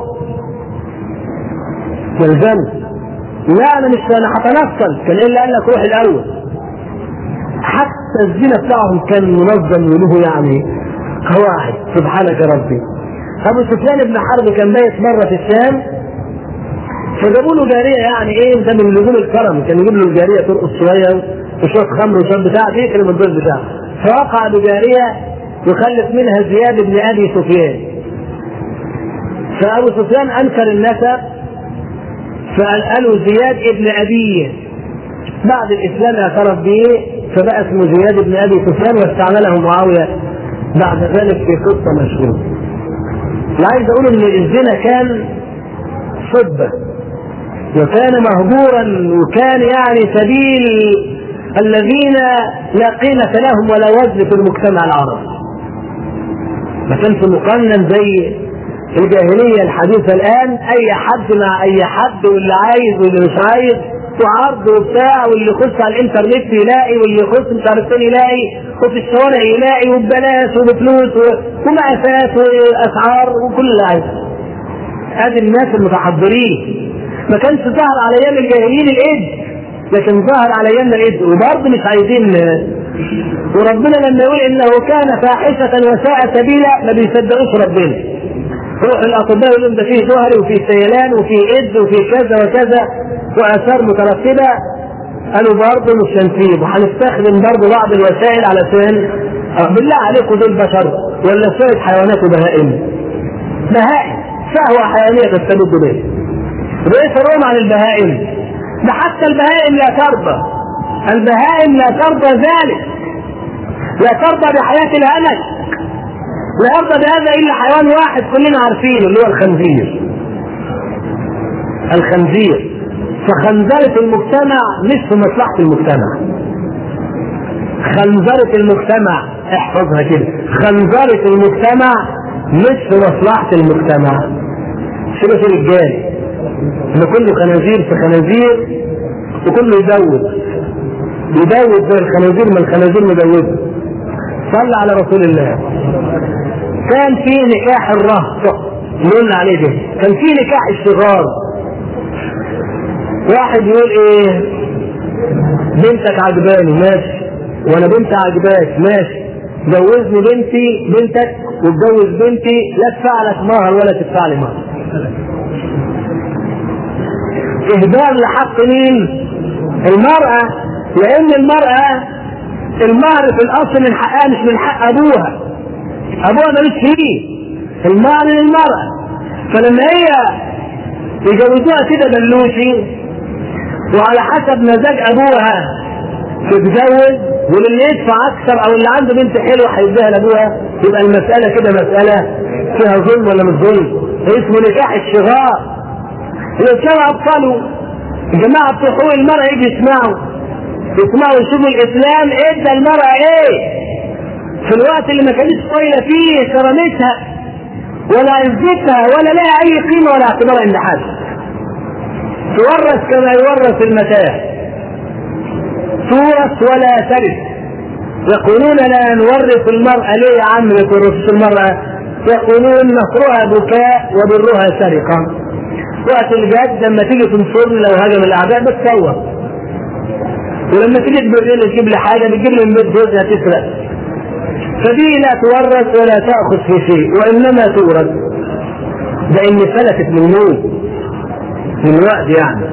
يلزمه لا انا مش انا هتنصل كان الا قال لك روح الاول حتى الزنا بتاعهم كان منظم وله يعني قواعد سبحانك يا ربي ابو سفيان بن حرب كان بايت مره في الشام فجابوا له جاريه يعني ايه ده من لزوم الكرم كان يجيب له الجاريه ترقص شويه وشويه خمر وشويه بتاع دي كان من الدور بتاعه فوقع بجاريه يخلف منها زياد بن ابي سفيان فابو سفيان انكر النسب فقالوا زياد ابن أبيه بعد الإسلام اعترف به فبقى اسمه زياد بن أبي سفيان واستعمله معاوية بعد ذلك في قصة مشهورة. اللي عايز أقول إن الزنا كان صدة وكان مهجورا وكان يعني سبيل الذين لا قيمة لهم ولا وزن في المجتمع العربي. ما كانش مقنن زي الجاهليه الحديثه الان اي حد مع اي حد واللي عايز واللي مش عايز وعرض وبتاع واللي يخش على الانترنت يلاقي واللي يخش مش عارف فين يلاقي وفي الشوارع يلاقي وببلاش وبفلوس ومقاسات واسعار وكل اللي عايزه. ادي الناس المتحضرين ما كانش ظهر على ايام الجاهليين الايد لكن ظهر على ايامنا الايد وبرضه مش عايزين وربنا لما يقول انه كان فاحشه وساء سبيلا ما بيصدقوش ربنا روح الاطباء يقول لهم ده فيه ظهري وفيه سيلان وفيه ايدز وفيه كذا وكذا واثار مترتبه قالوا برضه مش هنسيب وهنستخدم برضه بعض الوسائل علشان بالله عليكم دول بشر ولا شويه حيوانات وبهائم بهائم شهوه حيوانيه تستمد به ليس الروم عن البهائم ده حتى البهائم لا ترضى البهائم لا ترضى ذلك لا ترضى بحياه الهمج لا يرضى بهذا الا حيوان واحد كلنا عارفينه اللي هو الخنزير الخنزير فخنزرة المجتمع مش في مصلحة المجتمع خنزرة المجتمع احفظها كده خنزرة المجتمع مش في مصلحة المجتمع شبه رجال ان كله خنازير في خنازير وكله يزود يزود زي الخنازير ما الخنازير مزوده صلى على رسول الله كان في نكاح الرهط اللي قلنا عليه ده كان في نكاح الشغار واحد يقول ايه بنتك عجباني ماشي وانا بنت عجباك ماشي جوزني بنتي بنتك واتجوز بنتي لا تدفع لك مهر ولا تدفع لي مهر اهدار لحق مين المرأة لان المرأة المهر في الاصل من حقها مش من حق ابوها ابوها ملوش فيه المهر للمرأة فلما هي يجوزوها كده بلوشي وعلى حسب مزاج ابوها تتجوز واللي يدفع اكثر او اللي عنده بنت حلوه هيديها لابوها يبقى المساله كده مساله فيها ظلم ولا مش ظلم اسمه نكاح الشغار لو كانوا ابطلوا الجماعه بتوع حقوق المراه يجي يسمعوا يسمعوا يشوفوا الاسلام ادى المراه ايه في الوقت اللي ما كانتش طايله فيه كرامتها ولا عزتها ولا لها اي قيمه ولا اعتبار عند حد تورث كما يورث المتاع تورث ولا ترث يقولون لا نورث المرأة ليه يا عم ما تورثش المرأة يقولون نصرها بكاء وبرها سرقة وقت الجد لما تيجي تنصر لو هجم الاعداء بتصور ولما تيجي تبرر تجيب لي حاجه بتجيب لي من بيت جوزها تسرق فدي لا تورث ولا تاخذ في شيء وانما تورث ده ان فلتت من موت من وقت يعني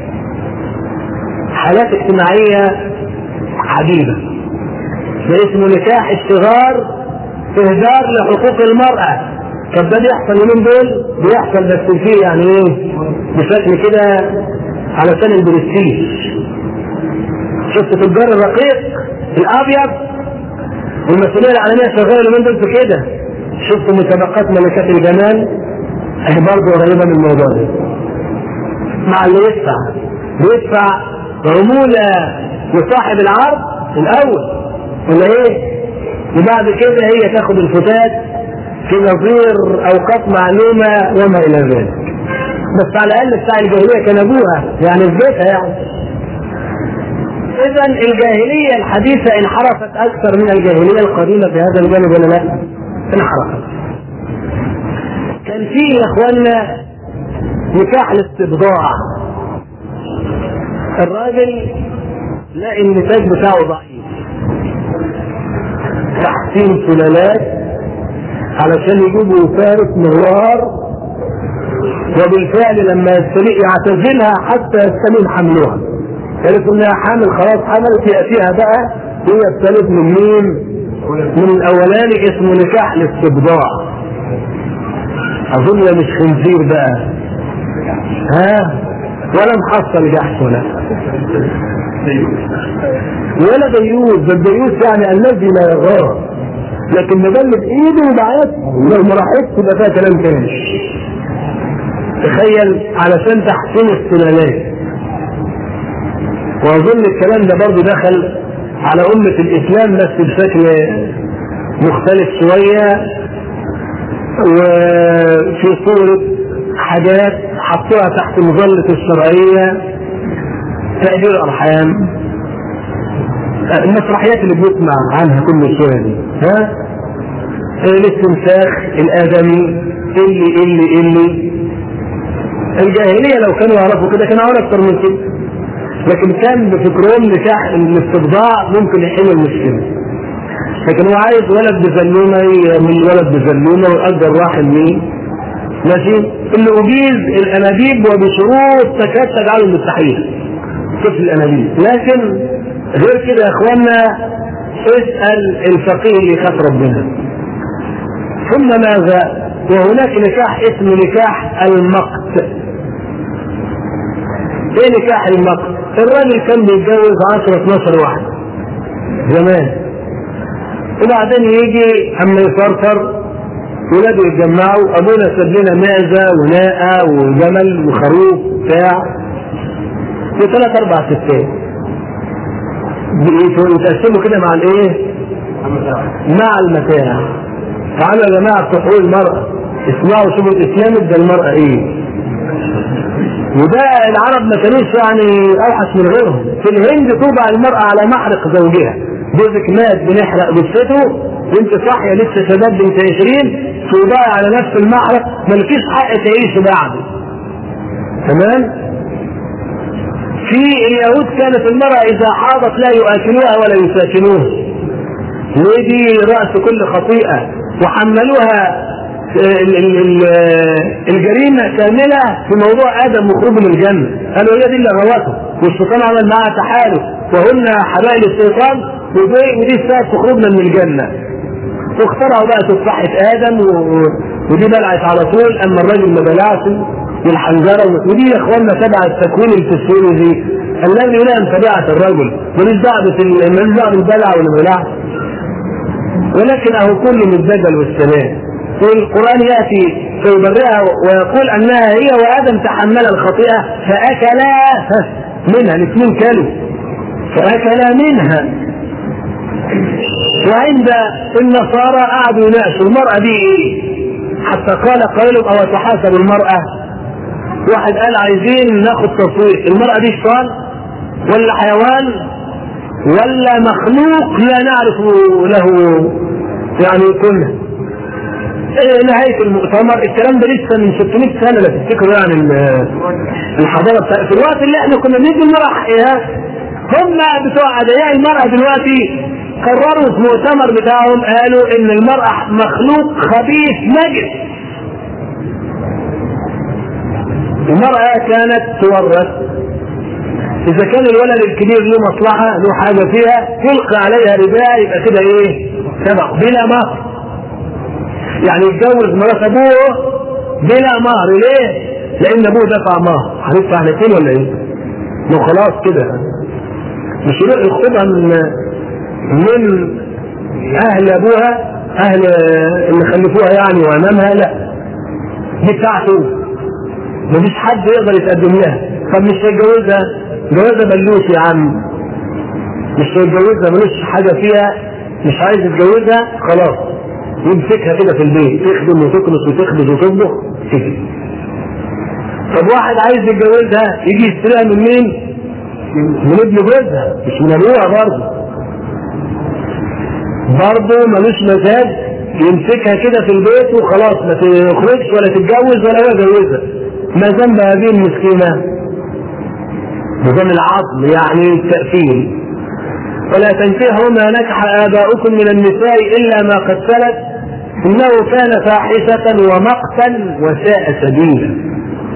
حالات اجتماعيه عجيبه ده اسمه نكاح الصغار اهدار لحقوق المراه طب ده بيحصل اليومين دول بيحصل بس فيه يعني ايه بشكل كده علشان البرستيج شفت تجار الرقيق الابيض والمسؤوليه العالميه شغاله اليومين دول في كده شفت مسابقات ملكات الجمال اهي برضه قريبه من الموضوع ده مع اللي يدفع بيدفع عموله لصاحب العرض الاول ولا ايه؟ وبعد كده هي تاخد الفتات في نظير اوقات معلومه وما الى ذلك بس على الاقل بتاع الجاهليه كان ابوها يعني في بيتها يعني اذا الجاهليه الحديثه انحرفت اكثر من الجاهليه القديمه في هذا الجانب ولا لا؟ انحرفت كان في يا اخوانا نكاح الاستبضاع الراجل لا النتاج بتاعه ضعيف تحسين سلالات علشان يجيبوا فارس مغوار وبالفعل لما يستلق يعتزلها حتى يستلم حملها قالت انها حامل خلاص حملت ياتيها بقى هي الثالث من مين؟ من الاولاني اسمه نكاح الاستبضاع اظن مش خنزير بقى ها ولا محصل جحش ولا ولا ديوث ده الديوث يعني الذي لا يغار لكن مجلد ايده وبعته لو ما راحتش يبقى فيها كلام تاني تخيل علشان تحسين السلالات واظن الكلام ده برضه دخل على أمة الإسلام بس بشكل مختلف شوية وفي صورة حاجات حطوها تحت مظلة الشرعية تأجير الأرحام المسرحيات اللي بنسمع عنها كل شوية دي ها الاستنساخ الآدمي اللي اللي اللي الجاهلية لو كانوا يعرفوا كده كانوا يعرفوا أكتر من كده لكن كان بفكرهم نكاح الاستبضاع ممكن يحل المشكلة لكن هو عايز ولد بزلومة من ولد بزلومة ويأجر واحد مين ماشي اللي اجيز الانابيب وبشروط تكاد تجعله مستحيل طفل الانابيب لكن غير كده يا اخوانا اسال الفقيه اللي يخاف ربنا ثم ماذا وهناك نكاح اسمه نكاح المقت ايه نكاح المقت الراجل كان بيتجوز 10 12 واحد زمان وبعدين يجي اما يفرفر ولاده يتجمعوا ابونا ساب لنا معزه وناقه وجمل وخروف بتاع وثلاث اربع ستات يتقسموا كده مع الايه؟ مع المتاع تعالوا يا جماعه بتوع المراه اسمعوا شوفوا الاسلام ادى المراه ايه وده العرب ما كانوش يعني اوحش من غيرهم في الهند توضع المراه على محرق زوجها جوزك مات بنحرق جثته وانت صاحيه لسه شباب بنت 20 توضعي على نفس المحرق مالكيش حق تعيش بعده تمام في اليهود كانت المرأة إذا حاضت لا يؤكلوها ولا يساكنوها ودي رأس كل خطيئة وحملوها الجريمة كاملة في موضوع آدم وخروجه من الجنة قالوا هي دي اللي غوته والشيطان عمل معها تحالف وهن حبائل الشيطان ودي ودي السبب في خروجنا من الجنة واخترعوا بقى تفاحة آدم و... ودي بلعت على طول أما الراجل ما بلعش والحنجره ودي يا اخوانا تبع التكوين الفسيولوجي الذي يلام طبيعه الرجل ماليش دعوه ماليش دعوه بالبلع والبلع ولكن اهو كل من الدجل والسلام والقران ياتي فيبرئها ويقول انها هي وادم تحمل الخطيئه فاكلا منها الاثنين كلوا فاكلا منها وعند النصارى قعدوا يناقشوا المراه دي ايه؟ حتى قال قائل او تحاسب المراه واحد قال عايزين ناخد تصويت المرأة دي شيطان ولا حيوان ولا مخلوق لا نعرف له يعني كله إيه نهاية المؤتمر الكلام ده لسه من 600 سنة لا تفتكروا يعني الحضارة بتاع في الوقت اللي احنا كنا بندي المرأة حقها هم بتوع أدعياء المرأة دلوقتي قرروا في المؤتمر بتاعهم قالوا ان المرأة مخلوق خبيث نجس المرأة كانت تورث إذا كان الولد الكبير له مصلحة له حاجة فيها تلقى عليها رداء يبقى كده إيه؟ سبق بلا مهر. يعني يتجوز مرات أبوه بلا مهر ليه؟ لأن أبوه دفع مهر هندفع احنا ولا إيه؟ ما خلاص كده مش يروح يخطبها من من أهل أبوها أهل اللي خلفوها يعني وأمامها لا دي بتاعته مفيش حد يقدر يتقدم لها طب مش هيتجوزها جوازها بلوش يا عم مش هيتجوزها ملوش حاجه فيها مش عايز يتجوزها خلاص يمسكها كده في البيت تخدم وتكنس وتخبز وتطبخ تيجي طب واحد عايز يتجوزها يجي يشتريها من مين؟ من ابن جوزها مش من ابوها برضه برضه ملوش مزاج يمسكها كده في البيت وخلاص ما تخرجش ولا تتجوز ولا هو يجوزها ما ذنب هذه المسكينة بذنب العظم يعني التأثير ولا تنكحوا ما نكح آباؤكم من النساء إلا ما قد سلف إنه كان فاحشة ومقتا وساء سبيلا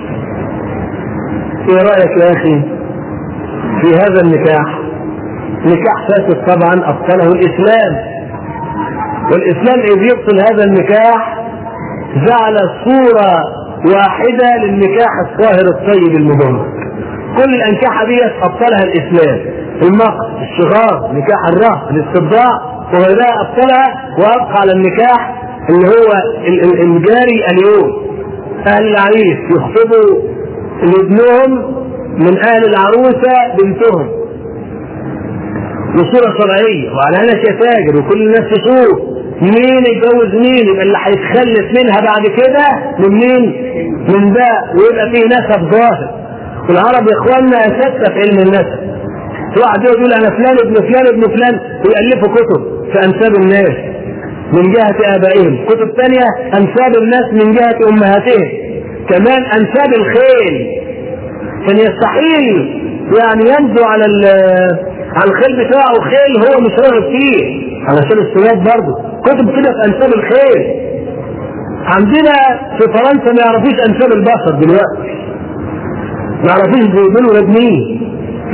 ايه رأيك يا أخي في هذا النكاح نكاح فاسد طبعا أبطله الإسلام والإسلام إذ يبطل هذا النكاح جعل صورة واحدة للنكاح الطاهر الطيب المبارك كل الأنكاحة دي أبطلها الإسلام المقت الشغار نكاح الرهط الاستبضاع وغيرها أبطلها وأبقى على النكاح اللي هو الجاري اليوم أهل العريس يخطبوا لابنهم من أهل العروسة بنتهم بصورة شرعية وعلى هنا تاجر وكل الناس تشوف مين يتجوز مين يبقى اللي هيتخلف منها بعد كده من مين؟ من ده ويبقى فيه نسب ظاهر والعرب يا اخواننا اساتذه في علم النسب واحد يقول انا فلان ابن فلان ابن فلان ويألفوا كتب في انساب الناس من جهة آبائهم كتب ثانية أنساب الناس من جهة أمهاتهم كمان أنساب الخيل كان يستحيل يعني ينزو على على الخيل بتاعه خيل هو مش راغب فيه علشان السياد برضه كتب كده في انساب الخيل عندنا في فرنسا ما يعرفوش انساب البشر دلوقتي ما يعرفوش دول ولاد مين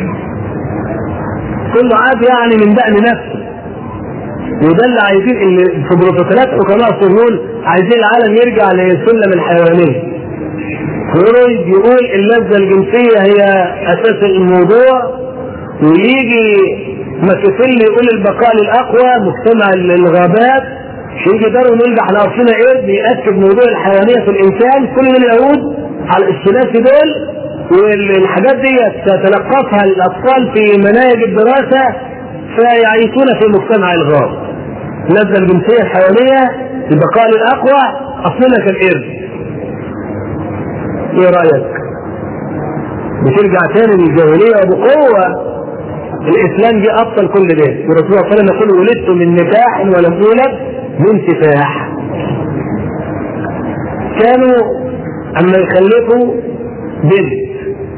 كله عاد يعني من دقن نفسه وده اللي عايزين ان في بروتوكولات حكماء الصهيون عايزين العالم يرجع لسلم الحيوانيه فرويد يقول اللذة الجنسية هي أساس الموضوع ويجي ماكيافيلي يقول البقاء للأقوى مجتمع الغابات يجي داروين يقول احنا اصلنا ايه بيأكد موضوع الحيوانية في الإنسان كل من اليهود على الثلاثي دول والحاجات دي تتلقفها الأطفال في مناهج الدراسة فيعيشون في مجتمع الغاب اللذة الجنسية الحيوانية البقاء للأقوى أصلنا كالقرد ايه رايك بترجع تاني للجاهليه وبقوه الاسلام جه ابطل كل ده والرسول صلى الله عليه وسلم يقول ولدت من نكاح ولم اولد من سفاح كانوا اما يخلفوا بنت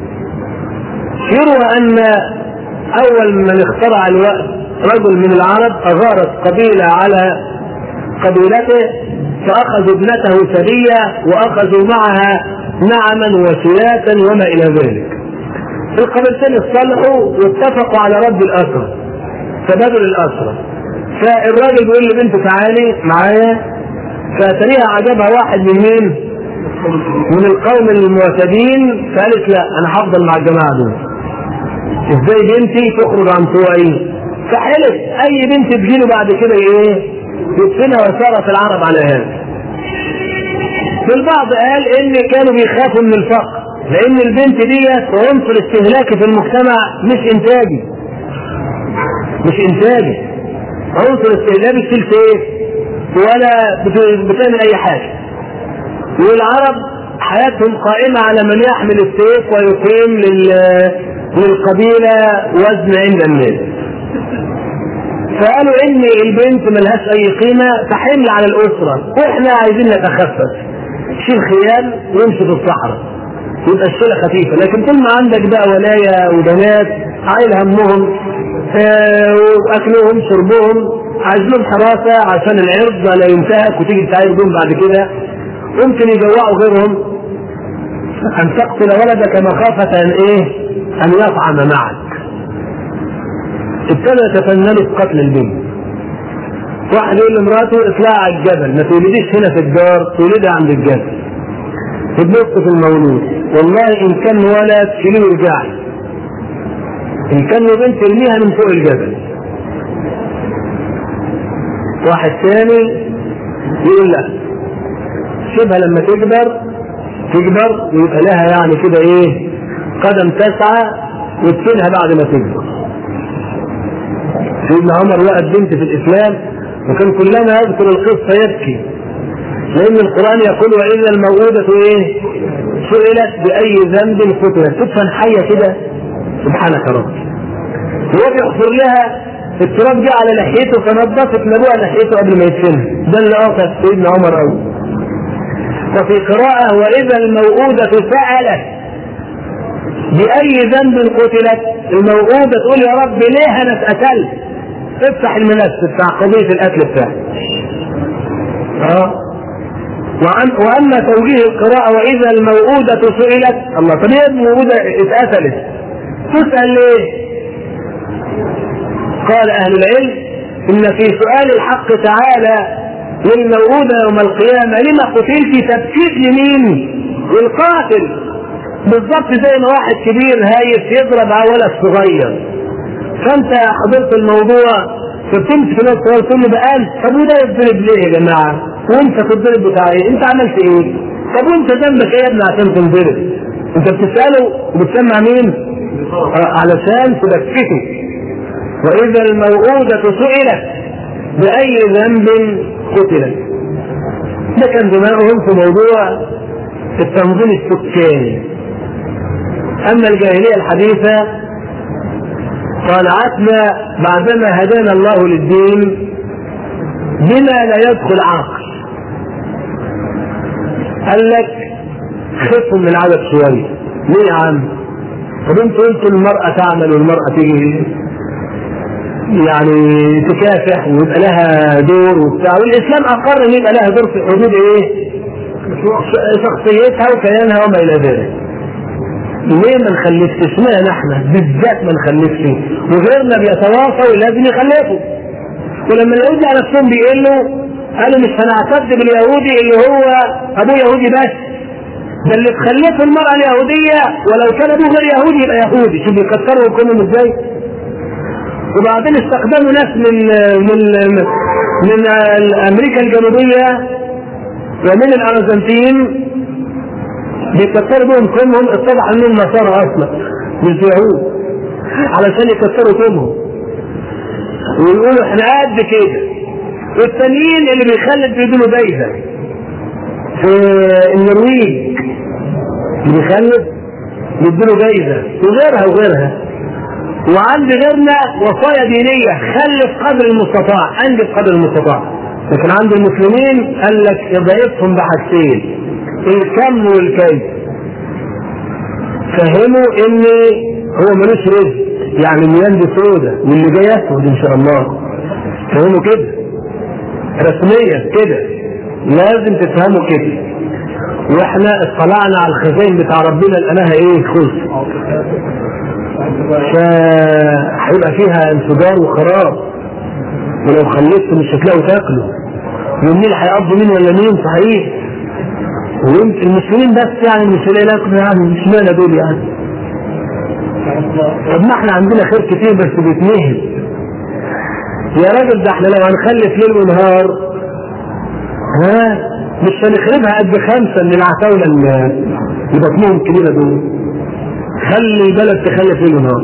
يروى ان اول من اخترع الوقت رجل من العرب اغارت قبيله على قبيلته فاخذوا ابنته سبيه واخذوا معها نعما وسياتا وما الى ذلك القبيلتين اصطلحوا واتفقوا على رد الاسرى فبدلوا الاسرى فالراجل بيقول لبنته تعالي معايا فاتريها عجبها واحد من مين؟ من القوم المعتدين فقالت لا انا هفضل مع الجماعه دول ازاي بنتي تخرج عن طوعي فحلف اي بنت تجيله بعد كده ايه يدفنها وسارت العرب على هذا البعض قال ان كانوا بيخافوا من الفقر لان البنت دي عنصر استهلاكي في المجتمع مش انتاجي مش انتاجي عنصر استهلاكي بتشيل سيف ولا بتعمل اي حاجه والعرب حياتهم قائمة على من يحمل السيف ويقيم لل... للقبيلة وزن عند الناس فقالوا ان البنت ملهاش اي قيمة فحمل على الاسرة واحنا عايزين نتخفف شيل خيال ويمشي في الصحراء يبقى الشيله خفيفه لكن طول ما عندك بقى ولايا وبنات عايل همهم آه واكلهم شربهم عايز لهم حراسه عشان العرض لا ينتهك وتيجي تعاير بهم بعد كده ممكن يجوعوا غيرهم ان تقتل ولدك مخافه ان ايه؟ ان يطعم معك. ابتدى يتفننوا في قتل البنت. واحد يقول لمراته اطلعي على الجبل ما تولديش هنا في الدار تولدي عند الجبل تبص في المولود والله ان كان ولد شيليه وارجعي ان كان بنت ارميها من فوق الجبل واحد ثاني يقول لا سيبها لما تكبر تكبر ويبقى لها يعني كده ايه قدم تسعى وتسيبها بعد ما تكبر سيدنا عمر وقت بنت في الاسلام وكان كلما يذكر القصة يبكي لأن القرآن يقول وإذا الموءودة إيه؟ سئلت بأي ذنب قتلت تدفن حية كده سبحانك رب هو بيحفر لها التراب جه على لحيته فنظفت لابوها لحيته قبل ما يدفنها ده اللي أوقف سيدنا عمر أوي وفي قراءة وإذا الموءودة سألت بأي ذنب قتلت الموءودة تقول يا رب ليه أنا اتقتلت افتح الملف بتاع قضية القتل بتاعي اه وعن واما توجيه القراءة واذا الموءودة سئلت الله طب هي الموءودة اتقتلت تسأل ليه؟ قال اهل العلم ان في سؤال الحق تعالى للموءودة يوم القيامة لما قتلت تبكيت لمين؟ للقاتل بالضبط زي ما واحد كبير هايف يضرب على ولد صغير فانت حضرت الموضوع فبتمسك ناس صغير تقول له بقى طب وده يتضرب ليه يا جماعه؟ وانت تتضرب بتاع ايه؟ انت عملت ايه؟ طب وانت ذنبك ايه يا ابني عشان تنضرب؟ انت بتساله وبتسمع مين؟ علشان تبكته واذا الموءودة سئلت باي ذنب قتلت ده كان دماغهم في موضوع التنظيم السكاني اما الجاهليه الحديثه طالعتنا بعدما هدانا الله للدين بما لا يدخل عقل قال لك خفوا من العدد شويه ليه يا عم؟ طب انتوا قلتوا المرأة تعمل والمرأة تيجي يعني تكافح ويبقى لها دور وبتاع والاسلام اقر ان يبقى لها دور في حدود ايه؟ شخصيتها وكيانها وما الى ذلك. ليه ما نخلفش؟ اشمعنى احنا بالذات ما نخلفش؟ وغيرنا بيتواصوا لازم يخلفوا. ولما اليهود على نفسهم بيقلوا قالوا مش هنعتد باليهودي اللي هو ابوه يهودي بس ده اللي تخلفه المرأة اليهودية ولو كان ابوه غير يهودي يبقى يهودي شوف بيكسروا حكمهم ازاي وبعدين استخدموا ناس من من من امريكا الجنوبية ومن الارجنتين بيكسروا بهم كلهم اتضح انهم نصارى اصلا مش يهود علشان يكسروا كلهم ويقولوا احنا قد كده والتانيين اللي بيخلف بيدوا جايزه في النرويج اللي بيخلف بيدوا جايزه وغيرها وغيرها وعند غيرنا وصايا دينيه خلف قدر المستطاع انجز قدر المستطاع لكن عند المسلمين قال لك اضعفهم بحاجتين الكم والكيف فهموا ان هو ملوش رزق يعني الميان دي سودة واللي جاي يسود ان شاء الله فهموا كده رسميا كده لازم تفهموا كده واحنا اطلعنا على الخزائن بتاع ربنا لقيناها ايه خلص فهيبقى فيها انفجار وخراب ولو خليتوا مش هتلاقوا تاكلوا ومين هيقضوا مين ولا مين صحيح ويمكن المسلمين بس يعني مش هنلاقي يعني مش معنى دول يعني طب ما احنا عندنا خير كتير بس بيتنهب يا راجل ده احنا لو هنخلف ليل ونهار ها مش هنخربها قد خمسه من العتاوله اللي بطنهم الكبيره دول خلي البلد تخلف ليل ونهار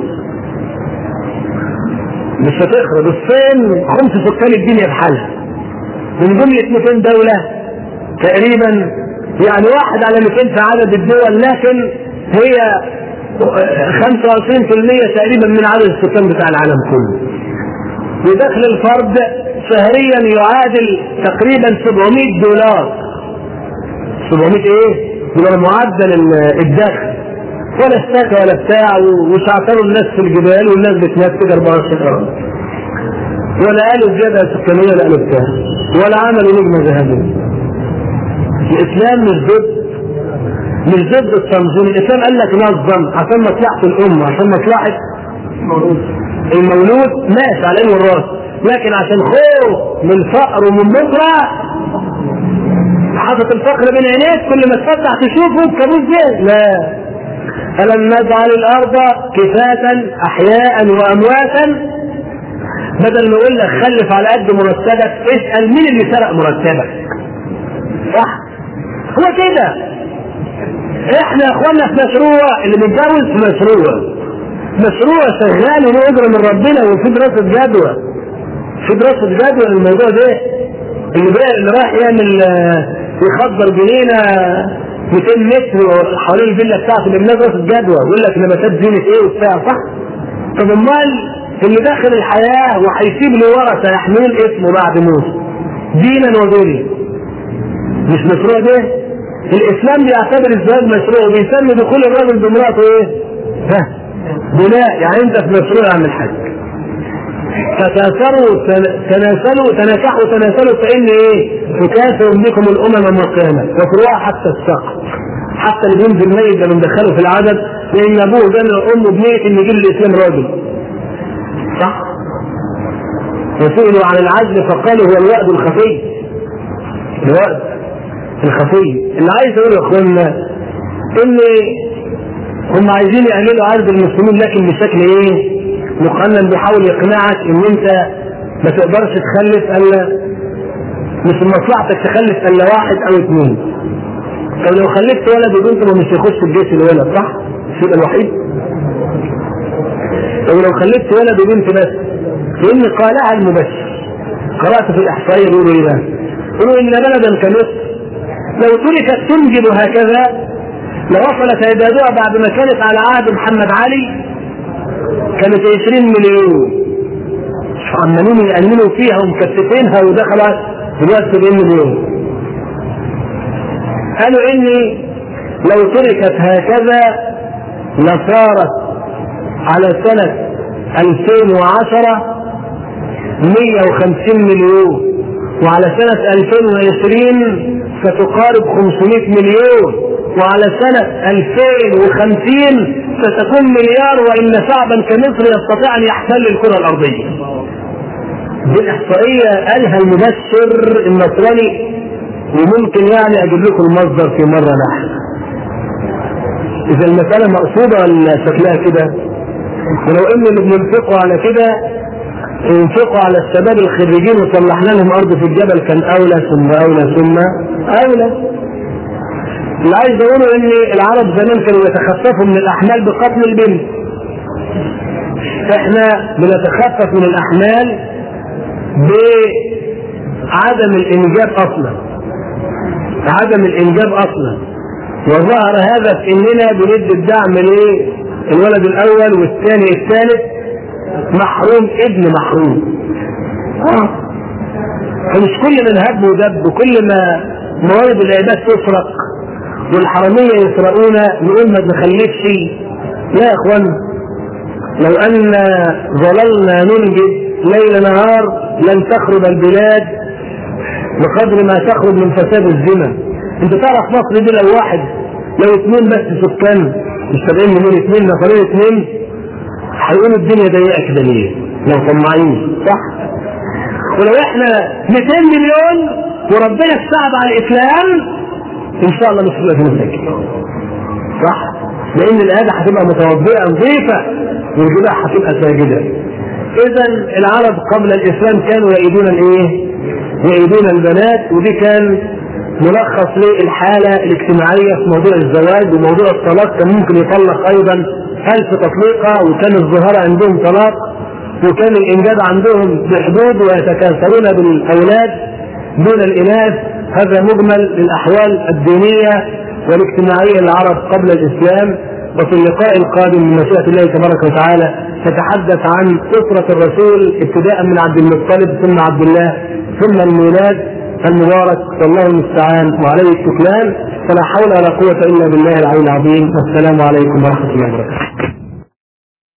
مش هتخرب الصين خمس سكان الدنيا بحالها من جملة 200 دولة تقريبا يعني واحد على 200 في عدد الدول لكن هي 25% تقريبا من عدد السكان بتاع العالم كله ودخل الفرد شهريا يعادل تقريبا 700 دولار 700 ايه؟ دولار معدل الدخل ولا اشتكى ولا بتاع وشعطروا الناس في الجبال والناس بتنام كده 24 ساعه ولا قالوا زياده سكانيه ولا قالوا بتاع ولا عملوا نجمه ذهبيه الاسلام مش ضد مش ضد التنظيم الاسلام قال لك نظم عشان مصلحه الامه عشان مصلحه المولود ماشي على عين والراس لكن عشان خوف من الفقر ومن بكره حاطط الفقر بين عينيك كل ما تفتح تشوفه كابوس زي لا ألم نجعل الأرض كفاة أحياء وأمواتا بدل ما يقول لك خلف على قد مرتبك اسأل مين اللي سرق مرتبك صح هو كده احنا يا اخوانا في مشروع اللي بيتجوز في مشروع مشروع شغال وله اجر من ربنا وفي دراسه جدوى في دراسه جدوى للموضوع ده اللي بقى اللي رايح يعمل يخضر جنينه 200 متر حوالين الفيلا بتاعته بيعمل دراسه جدوى يقول لك نباتات زينه ايه وبتاع صح؟ طب امال اللي داخل الحياه وهيسيب له ورثه يحملون اسمه بعد موته دينا ودنيا مش مشروع ده الاسلام بيعتبر الزواج مشروع وبيسمي دخول الراجل بامراته ايه؟ ها بناء يعني انت في مشروع عن الحج فتاثروا تناسلوا تناكحوا تناسلوا فان ايه؟ تكاثر بكم الامم مقامة وفروع حتى السقط حتى اللي بينزل ميت ده بندخله في العدد لان ابوه جنى امه بنيه ان يجيب الاسلام راجل صح؟ وسئلوا عن العزل فقالوا هو الوأد الخفي الوأد الخفي اللي عايز اقول يا اخوانا ان هم عايزين يعملوا عرض المسلمين لكن بشكل ايه؟ مقنن بيحاول يقنعك ان انت ما تقدرش تخلف الا مش من مصلحتك تخلف الا واحد او اثنين. طب لو خلفت ولد وبنت ما مش يخش الجيش الولد صح؟ مش يبقى الوحيد؟ طب لو خلفت ولد وبنت بس لان قالها المبشر قرات في الاحصائيه بيقولوا ايه بقى؟ يقولوا ان بلدا كمصر لو تركت تنجب هكذا لوصلت عدادها بعد ما كانت على عهد محمد علي كانت 20 مليون عمالين يأمنوا فيها ومكتفينها ودخلت دلوقتي 70 مليون قالوا اني لو تركت هكذا لصارت على سنة 2010 150 مليون وعلى سنة 2020 ستقارب 500 مليون وعلى سنة 2050 ستكون مليار وإن شعبا كمصر يستطيع أن يحتل الكرة الأرضية دي الإحصائية قالها المبشر النصراني وممكن يعني أجيب لكم المصدر في مرة نحن إذا المسألة مقصودة ولا شكلها كده ولو إن اللي بننفقه على كده ينفقوا على الشباب الخريجين وصلحنا لهم أرض في الجبل كان أولى ثم أولى ثم أولى اللي عايز اقوله ان العرب زمان كانوا يتخففوا من الاحمال بقتل البنت احنا بنتخفف من الاحمال بعدم الانجاب اصلا عدم الانجاب اصلا وظهر هذا في اننا بندي الدعم ليه الولد الاول والثاني الثالث محروم ابن محروم اه فمش كل من هب ودب وكل ما موارد العباد تسرق والحرامية يسرقون نقول ما نخلفش لا يا اخوان لو ان ظللنا ننجد ليل نهار لن تخرب البلاد بقدر ما تخرج من فساد الزنا انت تعرف مصر دي لو واحد لو اثنين بس سكان مش 70 مليون اثنين نفرين اثنين هيقولوا الدنيا ضيقه كده ليه؟ لو طماعين صح؟ ولو احنا 200 مليون وربنا استعب على الاسلام ان شاء الله مش هتبقى في مساجد صح؟ لان الآية هتبقى متوضئة نظيفة والجبال هتبقى ساجدة اذا العرب قبل الاسلام كانوا يعيدون الايه؟ يعيدون البنات ودي كان ملخص للحالة الاجتماعية في موضوع الزواج وموضوع الطلاق كان ممكن يطلق ايضا ألف تطليقة وكان الظهار عندهم طلاق وكان الإنجاب عندهم بحدود ويتكاثرون بالأولاد دون الإناث هذا مجمل للأحوال الدينية والاجتماعية للعرب قبل الإسلام وفي اللقاء القادم من مشيئة الله تبارك وتعالى نتحدث عن أسرة الرسول ابتداء من عبد المطلب ثم عبد الله ثم الميلاد المبارك والله المستعان وعليه التكلان فلا حول ولا قوة إلا بالله العلي العظيم والسلام عليكم ورحمة الله وبركاته